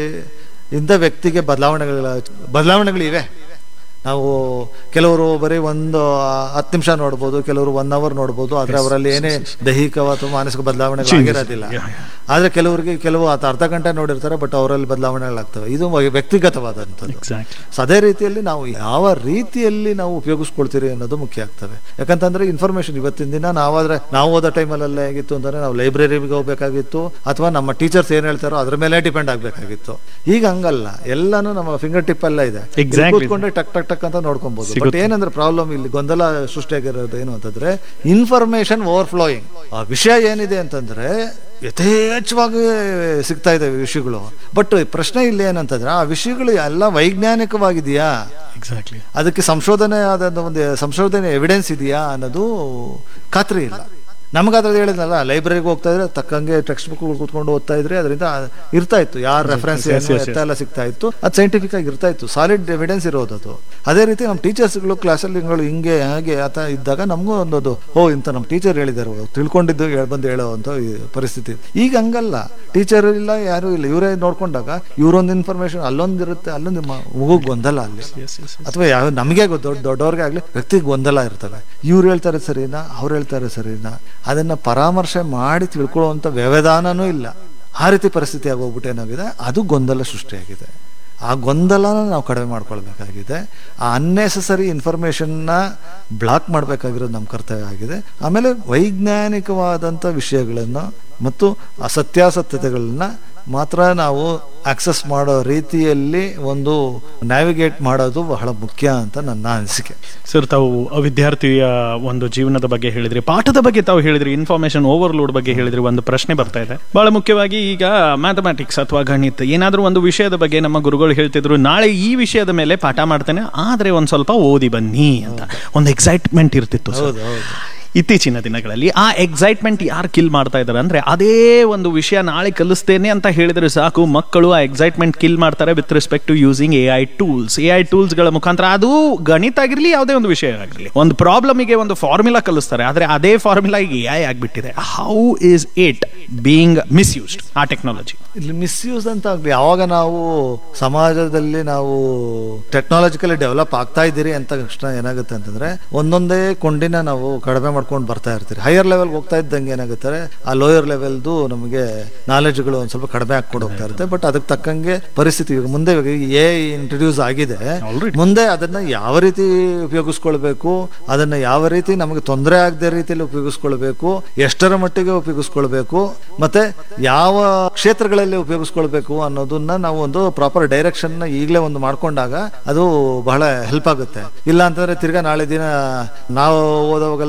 ಇಂದ ವ್ಯಕ್ತಿಗೆ ಬದಲಾವಣೆಗಳ ಬದಲಾವಣೆಗಳಿವೆ ನಾವು ಕೆಲವರು ಬರೀ ಒಂದು ಹತ್ತು ನಿಮಿಷ ನೋಡ್ಬೋದು ಕೆಲವರು ಒನ್ ಅವರ್ ನೋಡ್ಬೋದು ಆದ್ರೆ ಅವರಲ್ಲಿ ಏನೇ ದೈಹಿಕ ಅಥವಾ ಮಾನಸಿಕ ಬದಲಾವಣೆಗಳು ಆಗಿರೋದಿಲ್ಲ ಆದ್ರೆ ಕೆಲವರಿಗೆ ಕೆಲವು ಅರ್ಧ ಅರ್ಧ ಗಂಟೆ ನೋಡಿರ್ತಾರೆ ಬಟ್ ಅವರಲ್ಲಿ ಬದಲಾವಣೆಗಳಾಗ್ತವೆ ಇದು ವ್ಯಕ್ತಿಗತವಾದಂಥದ್ದು ಎಕ್ಸಾಕ್ಟ್ಲಿ ಸೊ ಅದೇ ರೀತಿಯಲ್ಲಿ ನಾವು ಯಾವ ರೀತಿಯಲ್ಲಿ ನಾವು ಉಪಯೋಗಿಸ್ಕೊಳ್ತೀರಿ ಅನ್ನೋದು ಮುಖ್ಯ ಆಗ್ತವೆ ಯಾಕಂತಂದ್ರೆ ಇನ್ಫಾರ್ಮೇಶನ್ ಇವತ್ತಿನ ದಿನ ನಾವಾದ್ರೆ ನಾವು ಓದೋ ಟೈಮಲ್ಲೆಲ್ಲ ಹೇಗಿತ್ತು ಅಂತಂದ್ರೆ ನಾವು ಲೈಬ್ರರಿಗೆ ಹೋಗ್ಬೇಕಾಗಿತ್ತು ಅಥವಾ ನಮ್ಮ ಟೀಚರ್ಸ್ ಏನ್ ಹೇಳ್ತಾರೋ ಅದ್ರ ಮೇಲೆ ಡಿಪೆಂಡ್ ಆಗ್ಬೇಕಾಗಿತ್ತು ಈಗ ಹಂಗಲ್ಲ ಎಲ್ಲಾನು ನಮ್ಮ ಫಿಂಗರ್ ಟಿಪ್ ಎಲ್ಲ ಇದೆ ಇಲ್ಲಿ Exactly. ಕೂತ್ಕೊಂಡ್ರೆ ಟಕ್ ಟಕ್ ಟಕ್ ಅಂತ ನೋಡ್ಕೊಬಹುದು ಬಟ್ ಏನಂದ್ರೆ ಪ್ರಾಬ್ಲಮ್ ಇಲ್ಲಿ ಗೊಂದಲ ಸೃಷ್ಟಿಯಾಗಿರೋದು ಏನು ಅಂತಂದ್ರೆ ಇನ್ಫಾರ್ಮೇಶನ್ ಓವರ್ಫ್ಲೋಯಿಂಗ್ ಆ ವಿಷಯ ಏನಿದೆ ಅಂತಂದ್ರೆ ಯಥೇಚ್ಛವಾಗಿ ಸಿಗ್ತಾ ಇದೆ ವಿಷಯಗಳು ಬಟ್ ಪ್ರಶ್ನೆ ಇಲ್ಲಿ ಏನಂತಂದ್ರೆ ಆ ವಿಷಯಗಳು ಎಲ್ಲ ವೈಜ್ಞಾನಿಕವಾಗಿದೆಯಾ ಎಕ್ಸಾಕ್ಟ್ಲಿ ಅದಕ್ಕೆ ಸಂಶೋಧನೆ ಆದ ಒಂದು ಸಂಶೋಧನೆ ಎವಿಡೆನ್ಸ್ ಇದೆಯಾ ಅನ್ನೋದು ಖಾತ್ರಿ ಇಲ್ಲ ನಮಗಾದ್ರದ್ದು ಹೇಳಿದ್ನಲ್ಲ ಲೈಬ್ರರಿಗೆ ಹೋಗ್ತಾ ಇದ್ರೆ ತಕ್ಕಂಗೆ ಟೆಕ್ಸ್ಟ್ ಬುಕ್ ಕೂತ್ಕೊಂಡು ಓದ್ತಾ ಇದ್ರೆ ಅದರಿಂದ ಇರ್ತಾ ಇತ್ತು ಯಾರ ರೆಫರೆನ್ಸ್ yes, yes, ಎಲ್ಲ ಸಿಗ್ತಾ ಇತ್ತು ಅದು ಸೈಂಟಿಫಿಕ್ ಆಗಿ ಇರ್ತಾ ಇತ್ತು ಸಾಲಿಡ್ ಎವಿಡೆನ್ಸ್ ಇರೋದು ಅದು ಅದೇ ರೀತಿ ನಮ್ಮ ಟೀಚರ್ಸ್ಗಳು ಕ್ಲಾಸಲ್ಲಿ ಹಿಂಗೆ ಹಾಗೆ ಆತ ಇದ್ದಾಗ ನಮಗೂ ಒಂದೊಂದು ಓ ಇಂತ ನಮ್ಮ ಟೀಚರ್ ಹೇಳಿದ್ದಾರೆ ತಿಳ್ಕೊಂಡಿದ್ದು ಹೇಳ್- ಬಂದು ಹೇಳೋ ಅಂತ ಈ ಪರಿಸ್ಥಿತಿ ಈಗ ಹಂಗಲ್ಲ ಟೀಚರ್ ಇಲ್ಲ ಯಾರು ಇಲ್ಲ ಇವರೇ ನೋಡ್ಕೊಂಡಾಗ ಇವರೊಂದು ಇನ್ಫಾರ್ಮೇಶನ್ ಅಲ್ಲೊಂದು ಇರುತ್ತೆ ಅಲ್ಲೊಂದು ಮಗು ಗೊಂದಲ ಅಲ್ಲಿ ಅಥವಾ ಯಾವ ನಮಗೆ ದೊಡ್ಡ ದೊಡ್ಡವ್ರಿಗೆ ಆಗ್ಲಿ ವ್ಯಕ್ತಿಗೆ ಗೊಂದಲ ಇರ್ತವೆ ಇವ್ರು ಹೇಳ್ತಾರೆ ಸರಿನಾ ಅವ್ರು ಹೇಳ್ತಾರೆ ಸರಿನಾ ಅದನ್ನ ಪರಾಮರ್ಶೆ ಮಾಡಿ ತಿಳ್ಕೊಳ್ಳುವಂತ ವ್ಯವಧಾನನೂ ಇಲ್ಲ ಆ ರೀತಿ ಪರಿಸ್ಥಿತಿ ಆಗೋಗ್ಬಿಟ್ಟು ಏನಾಗಿದೆ ಅದು ಗೊಂದಲ ಸೃಷ್ಟಿಯಾಗಿದೆ ಆ ಗೊಂದಲನ ನಾವು ಕಡಿಮೆ ಮಾಡ್ಕೊಳ್ಬೇಕಾಗಿದೆ ಆ ಅನ್ನೆಸಸರಿ ಇನ್ಫಾರ್ಮೇಶನ್ನ ಬ್ಲಾಕ್ ಮಾಡಬೇಕಾಗಿರೋದು ನಮ್ಮ ಕರ್ತವ್ಯ ಆಗಿದೆ ಆಮೇಲೆ ವೈಜ್ಞಾನಿಕವಾದಂಥ ವಿಷಯಗಳನ್ನು ಮತ್ತು ಆ ಸತ್ಯಾಸತ್ಯತೆಗಳನ್ನ ಮಾತ್ರ ನಾವು ಆಕ್ಸೆಸ್ ಮಾಡೋ ರೀತಿಯಲ್ಲಿ ಒಂದು ನ್ಯಾವಿಗೇಟ್ ಮಾಡೋದು ಬಹಳ ಮುಖ್ಯ ಅಂತ ನನ್ನ ಅನಿಸಿಕೆ ಸರ್ ತಾವು ವಿದ್ಯಾರ್ಥಿಯ ಒಂದು ಜೀವನದ ಬಗ್ಗೆ ಹೇಳಿದ್ರಿ ಪಾಠದ ಬಗ್ಗೆ ತಾವು ಹೇಳಿದ್ರಿ ಇನ್ಫಾರ್ಮೇಶನ್ ಓವರ್ಲೋಡ್ ಬಗ್ಗೆ ಹೇಳಿದ್ರಿ ಒಂದು ಪ್ರಶ್ನೆ ಬರ್ತಾ ಇದೆ ಬಹಳ ಮುಖ್ಯವಾಗಿ ಈಗ ಮ್ಯಾಥಮ್ಯಾಟಿಕ್ಸ್ ಅಥವಾ ಗಣಿತ ಏನಾದ್ರೂ ಒಂದು ವಿಷಯದ ಬಗ್ಗೆ ನಮ್ಮ ಗುರುಗಳು ಹೇಳ್ತಿದ್ರು ನಾಳೆ ಈ ವಿಷಯದ ಮೇಲೆ ಪಾಠ ಮಾಡ್ತೇನೆ ಆದ್ರೆ ಒಂದ್ ಸ್ವಲ್ಪ ಓದಿ ಬನ್ನಿ ಅಂತ ಒಂದು ಎಕ್ಸೈಟ್ಮೆಂಟ್ ಇರ್ತಿತ್ತು ಸರ್ ಹೌದು ಹೌದು ಇತ್ತೀಚಿನ ದಿನಗಳಲ್ಲಿ ಆ ಎಕ್ಸೈಟ್ಮೆಂಟ್ ಯಾರು ಕಿಲ್ ಮಾಡ್ತಾ ಇದ್ದಾರೆ ಅಂದ್ರೆ ಅದೇ ಒಂದು ವಿಷಯ ನಾಳೆ ಕಲಿಸ್ತೇನೆ ಅಂತ ಹೇಳಿದ್ರೆ ಸಾಕು ಮಕ್ಕಳು ಆ ಎಕ್ಸೈಟ್ಮೆಂಟ್ ಕಿಲ್ ಮಾಡ್ತಾರೆ with respect to using A I tools A I tools ಗಳ ಮುಖಾಂತರ ಅದು ಗಣಿತ ಆಗಿರ್ಲಿ ಯಾವುದೇ ಒಂದು ವಿಷಯ ಆಗಿರಲಿ ಒಂದು ಪ್ರಾಬ್ಲಮಿಗೆ ಒಂದು ಫಾರ್ಮುಲಾ ಕಲಿಸ್ತಾರೆ ಆದ್ರೆ ಅದೇ ಫಾರ್ಮುಲಾ ಈಗ ಎ ಐ ಆಗ್ಬಿಟ್ಟಿದೆ how is it being misused ಆ ಟೆಕ್ನಾಲಜಿ ಇಲ್ಲಿ ಮಿಸ್ಯೂಸ್ ಅಂತ ಆಗ್ಲಿ ಯಾವಾಗ ನಾವು ಸಮಾಜದಲ್ಲಿ ನಾವು ಟೆಕ್ನಾಲಜಿಕಲಿ ಡೆವಲಪ್ ಆಗ್ತಾ ಇದ್ದೀರಿ ಅಂತ ತಕ್ಷಣ ಏನಾಗುತ್ತೆ ಅಂತಂದ್ರೆ ಒಂದೊಂದೇ ಕೊಂಡಿನ ನಾವು ಕಡಿಮೆ ಮಾಡ್ಕೊಂಡು ಬರ್ತಾ ಇರ್ತೀರಿ ಹೈಯರ್ ಲೆವೆಲ್ ಹೋಗ್ತಾ ಇದ್ದಂಗೆ ಏನಾಗುತ್ತೆ ಆ ಲೋಯರ್ ಲೆವೆಲ್ದು ನಮಗೆ ನಾಲೆಜ್ಗಳು ಒಂದ್ ಸ್ವಲ್ಪ ಕಡಿಮೆ ಹಾಕೊಂಡು ಹೋಗ್ತಾ ಇರುತ್ತೆ ಬಟ್ ಅದಕ್ಕೆ ತಕ್ಕಂಗೆ ಪರಿಸ್ಥಿತಿ ಈಗ ಮುಂದೆ ಎ ಇಂಟ್ರೊಡ್ಯೂಸ್ ಆಗಿದೆ Already. ಮುಂದೆ ಅದನ್ನ ಯಾವ ರೀತಿ ಉಪಯೋಗಿಸ್ಕೊಳ್ಬೇಕು ಅದನ್ನ ಯಾವ ರೀತಿ ನಮಗೆ ತೊಂದರೆ ಆಗದೆ ರೀತಿಯಲ್ಲಿ ಉಪಯೋಗಿಸ್ಕೊಳ್ಬೇಕು ಎಷ್ಟರ ಮಟ್ಟಿಗೆ ಉಪಯೋಗಿಸ್ಕೊಳ್ಬೇಕು ಮತ್ತೆ ಯಾವ ಕ್ಷೇತ್ರಗಳಲ್ಲಿ ಉಪಯೋಗಿಸ್ಕೊಳ್ಬೇಕು ಅನ್ನೋದನ್ನ ನಾವು ಒಂದು ಪ್ರಾಪರ್ ಡೈರೆಕ್ಷನ್ ಈಗಲೇ ಒಂದು ಮಾಡ್ಕೊಂಡಾಗ ಅದು ಬಹಳ ಹೆಲ್ಪ್ ಆಗುತ್ತೆ ಇಲ್ಲ ಅಂತಂದ್ರೆ ತಿರ್ಗಾ ನಾಳೆ ದಿನ ನಾವು ಓದೋವಾಗೆಲ್ಲ ಮೊಬೈಲ್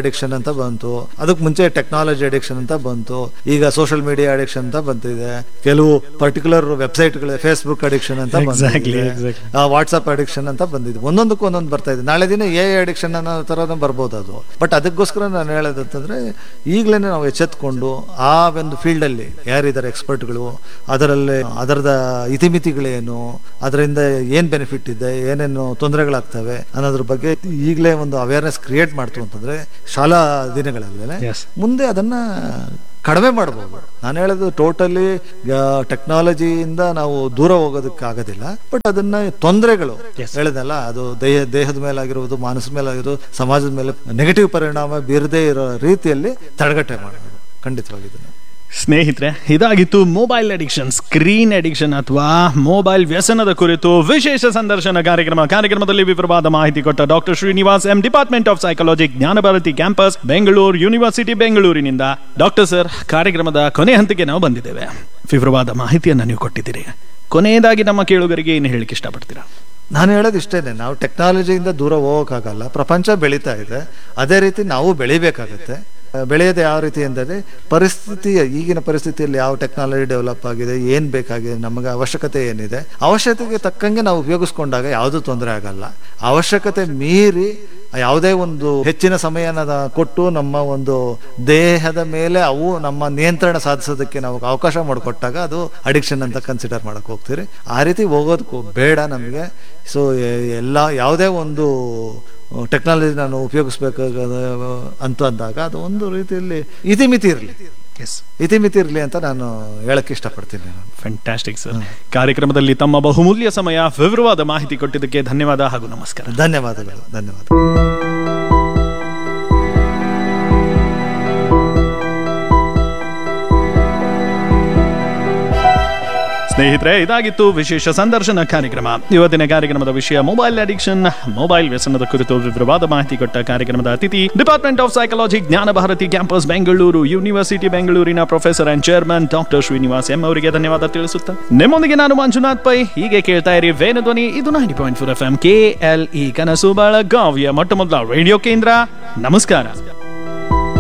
ಅಡಿಕ್ಷನ್ ಅಂತ ಬಂತು ಅದಕ್ಕೆ ಮುಂಚೆ ಟೆಕ್ನಾಲಜಿ ಅಡಿಕ್ಷನ್ ಅಂತ ಬಂತು ಈಗ ಸೋಷಿಯಲ್ ಮೀಡಿಯಾ ಅಡಿಕ್ಷನ್ ಅಂತ ಬಂತಿದೆ ಕೆಲವು ಪರ್ಟಿಕ್ಯುಲರ್ ವೆಬ್ಸೈಟ್ಗಳು ಫೇಸ್ಬುಕ್ ಅಡಿಕ್ಷನ್ ಅಂತ Exactly, ಬಂದಿದೆ exactly. ವಾಟ್ಸ್ಆಪ್ ಅಡಿಕ್ಷನ್ ಅಂತ ಬಂದಿದೆ ಒಂದೊಂದಕ್ಕೂ ಒಂದೊಂದು ಬರ್ತಾ ಇದೆ ನಾಳೆ ದಿನ ಎ ಅಡಿಕ್ಷನ್ ಅನ್ನೋ ಥರನೂ ಬರ್ಬೋದು ಅದು ಬಟ್ ಅದಕ್ಕೋಸ್ಕರ ನಾನು ಹೇಳೋದಂತಂದ್ರೆ ಈಗಲೇ ನಾವು ಎಚ್ಚೆತ್ಕೊಂಡು ಆ ಒಂದು ಫೀಲ್ಡಲ್ಲಿ ಯಾರಿದ್ದಾರೆ ಎಕ್ಸ್ಪರ್ಟ್ಗಳು ಅದರಲ್ಲಿ ಅದರದ ಇತಿಮಿತಿಗಳೇನು ಅದರಿಂದ ಏನು ಬೆನಿಫಿಟ್ ಇದೆ ಏನೇನು ತೊಂದರೆಗಳಾಗ್ತವೆ ಅನ್ನೋದ್ರ ಬಗ್ಗೆ ಈಗಲೇ ಒಂದು ಅವೇರ್ನೆಸ್ ಕ್ರಿಯೇಟ್ ಮಾಡ್ತು ಅಂತಂದ್ರೆ ಶಾಲಾ ದಿನಗಳಲ್ಲೇ ಎಸ್ ಮುಂದೆ ಅದನ್ನ ಕಡಿಮೆ ಮಾಡ್ಬೋದು ನಾನು ಹೇಳೋದು ಟೋಟಲಿ ಟೆಕ್ನಾಲಜಿಯಿಂದ ನಾವು ದೂರ ಹೋಗೋದಕ್ಕೆ ಆಗೋದಿಲ್ಲ ಬಟ್ ಅದನ್ನ ತೊಂದರೆಗಳು ಹೇಳಿದಲ್ಲ ಅದು ದೇಹ ದೇಹದ ಮೇಲಾಗಿರುವುದು ಮಾನಸದ ಮೇಲಾಗಿರೋದು ಸಮಾಜದ ಮೇಲೆ ನೆಗೆಟಿವ್ ಪರಿಣಾಮ ಬೀರದೇ ಇರೋ ರೀತಿಯಲ್ಲಿ ತಡೆಗಟ್ಟೆ ಮಾಡೋದು ಖಂಡಿತವಾಗಿ ಇದನ್ನ ಸ್ನೇಹಿತರೆ ಇದಾಗಿತ್ತು ಮೊಬೈಲ್ ಅಡಿಕ್ಷನ್ ಸ್ಕ್ರೀನ್ ಅಡಿಕ್ಷನ್ ಅಥವಾ ಮೊಬೈಲ್ ವ್ಯಸನದ ಕುರಿತು ವಿಶೇಷ ಸಂದರ್ಶನ ಕಾರ್ಯಕ್ರಮ ಕಾರ್ಯಕ್ರಮದಲ್ಲಿ ವಿವರವಾದ ಮಾಹಿತಿ ಕೊಟ್ಟ doctor Srinivas M department of psychology Jnanabharathi campus Bengaluru university ಬೆಂಗಳೂರಿನಿಂದ ಡಾಕ್ಟರ್ ಸರ್ ಕಾರ್ಯಕ್ರಮದ ಕೊನೆ ಹಂತಕ್ಕೆ ನಾವು ಬಂದಿದ್ದೇವೆ ವಿವರವಾದ ಮಾಹಿತಿಯನ್ನು ನೀವು ಕೊಟ್ಟಿದ್ದೀರಿ ಕೊನೆಯದಾಗಿ ನಮ್ಮ ಕೇಳುಗರಿಗೆ ಏನು ಹೇಳಿಕ್ಕೆ ಇಷ್ಟಪಡ್ತೀರಾ ನಾನು ಹೇಳೋದು ಇಷ್ಟೇನೆ ನಾವು ಟೆಕ್ನಾಲಜಿಯಿಂದ ದೂರ ಹೋಗೋಕ್ಕಾಗಲ್ಲ ಪ್ರಪಂಚ ಬೆಳೀತಾ ಇದೆ ಅದೇ ರೀತಿ ನಾವು ಬೆಳಿಬೇಕಾಗತ್ತೆ ಆ, ಬೆಳೆಯೋದು ಯಾವ ರೀತಿ ಅಂದರೆ ಪರಿಸ್ಥಿತಿಯ ಈಗಿನ ಪರಿಸ್ಥಿತಿಯಲ್ಲಿ ಯಾವ ಟೆಕ್ನಾಲಜಿ ಡೆವಲಪ್ ಆಗಿದೆ ಏನು ಬೇಕಾಗಿದೆ ನಮಗೆ ಅವಶ್ಯಕತೆ ಏನಿದೆ ಅವಶ್ಯಕತೆಗೆ ತಕ್ಕಂಗೆ ನಾವು ಉಪಯೋಗಿಸ್ಕೊಂಡಾಗ ಯಾವುದೂ ತೊಂದರೆ ಆಗಲ್ಲ ಅವಶ್ಯಕತೆ ಮೀರಿ ಯಾವುದೇ ಒಂದು ಹೆಚ್ಚಿನ ಸಮಯನ ಕೊಟ್ಟು ನಮ್ಮ ಒಂದು ದೇಹದ ಮೇಲೆ ಅವು ನಮ್ಮ ನಿಯಂತ್ರಣ ಸಾಧಿಸೋದಕ್ಕೆ ನಾವು ಅವಕಾಶ ಮಾಡಿಕೊಟ್ಟಾಗ ಅದು ಅಡಿಕ್ಷನ್ ಅಂತ ಕನ್ಸಿಡರ್ ಮಾಡಕ್ ಹೋಗ್ತೀರಿ ಆ ರೀತಿ ಹೋಗೋದಕ್ಕೂ ಬೇಡ ನಮಗೆ ಸೊ ಎಲ್ಲ ಯಾವುದೇ ಒಂದು ಟೆಕ್ನಾಲಜಿ ನಾನು ಉಪಯೋಗಿಸ್ಬೇಕಾದ ಅಂತ ಅಂದಾಗ ಅದು ಒಂದು ರೀತಿಯಲ್ಲಿ ಇತಿಮಿತಿ ಇರಲಿ ಎಸ್ ಇತಿಮಿತಿ ಇರಲಿ ಅಂತ ನಾನು ಹೇಳಕ್ಕೆ ಇಷ್ಟಪಡ್ತೀನಿ ನಾನು ಫ್ಯಾಂಟಾಸ್ಟಿಕ್ ಸರ್ ಕಾರ್ಯಕ್ರಮದಲ್ಲಿ ತಮ್ಮ ಬಹುಮೂಲ್ಯ ಸಮಯ ವಿವರವಾದ ಮಾಹಿತಿ ಕೊಟ್ಟಿದ್ದಕ್ಕೆ ಧನ್ಯವಾದ ಹಾಗೂ ನಮಸ್ಕಾರ ಧನ್ಯವಾದಗಳು ಧನ್ಯವಾದ ಸ್ನೇಹಿತರೆ ಇದಾಗಿತ್ತು ವಿಶೇಷ ಸಂದರ್ಶನ ಕಾರ್ಯಕ್ರಮ ಇವತ್ತಿನ ಕಾರ್ಯಕ್ರಮದ ವಿಷಯ ಮೊಬೈಲ್ ಅಡಿಕ್ಷನ್ ಮೊಬೈಲ್ ವ್ಯಸನದ ಕುರಿತು ವಿವರವಾದ ಮಾಹಿತಿ ಕೊಟ್ಟ ಕಾರ್ಯಕ್ರಮದ ಅತಿಥಿ department of psychology Jnana Bharathi campus Bengaluru university ಬೆಂಗಳೂರಿನ professor and chairman doctor Srinivas M ಅವರಿಗೆ ಧನ್ಯವಾದ ತಿಳಿಸುತ್ತಾ ನಿಮ್ಮೊಂದಿಗೆ ನಾನು ಮಂಜುನಾಥ್ ಪೈ ಹೀಗೆ ಕೇಳ್ತಾ ಇರಿ ವೇಣಧ್ವನಿ ಇದು ninety point four F M K L E ಕನಸು ಬೆಳಗಾವಿಯ ಮೊಟ್ಟ ಮೊದಲ ರೇಡಿಯೋ ಕೇಂದ್ರ ನಮಸ್ಕಾರ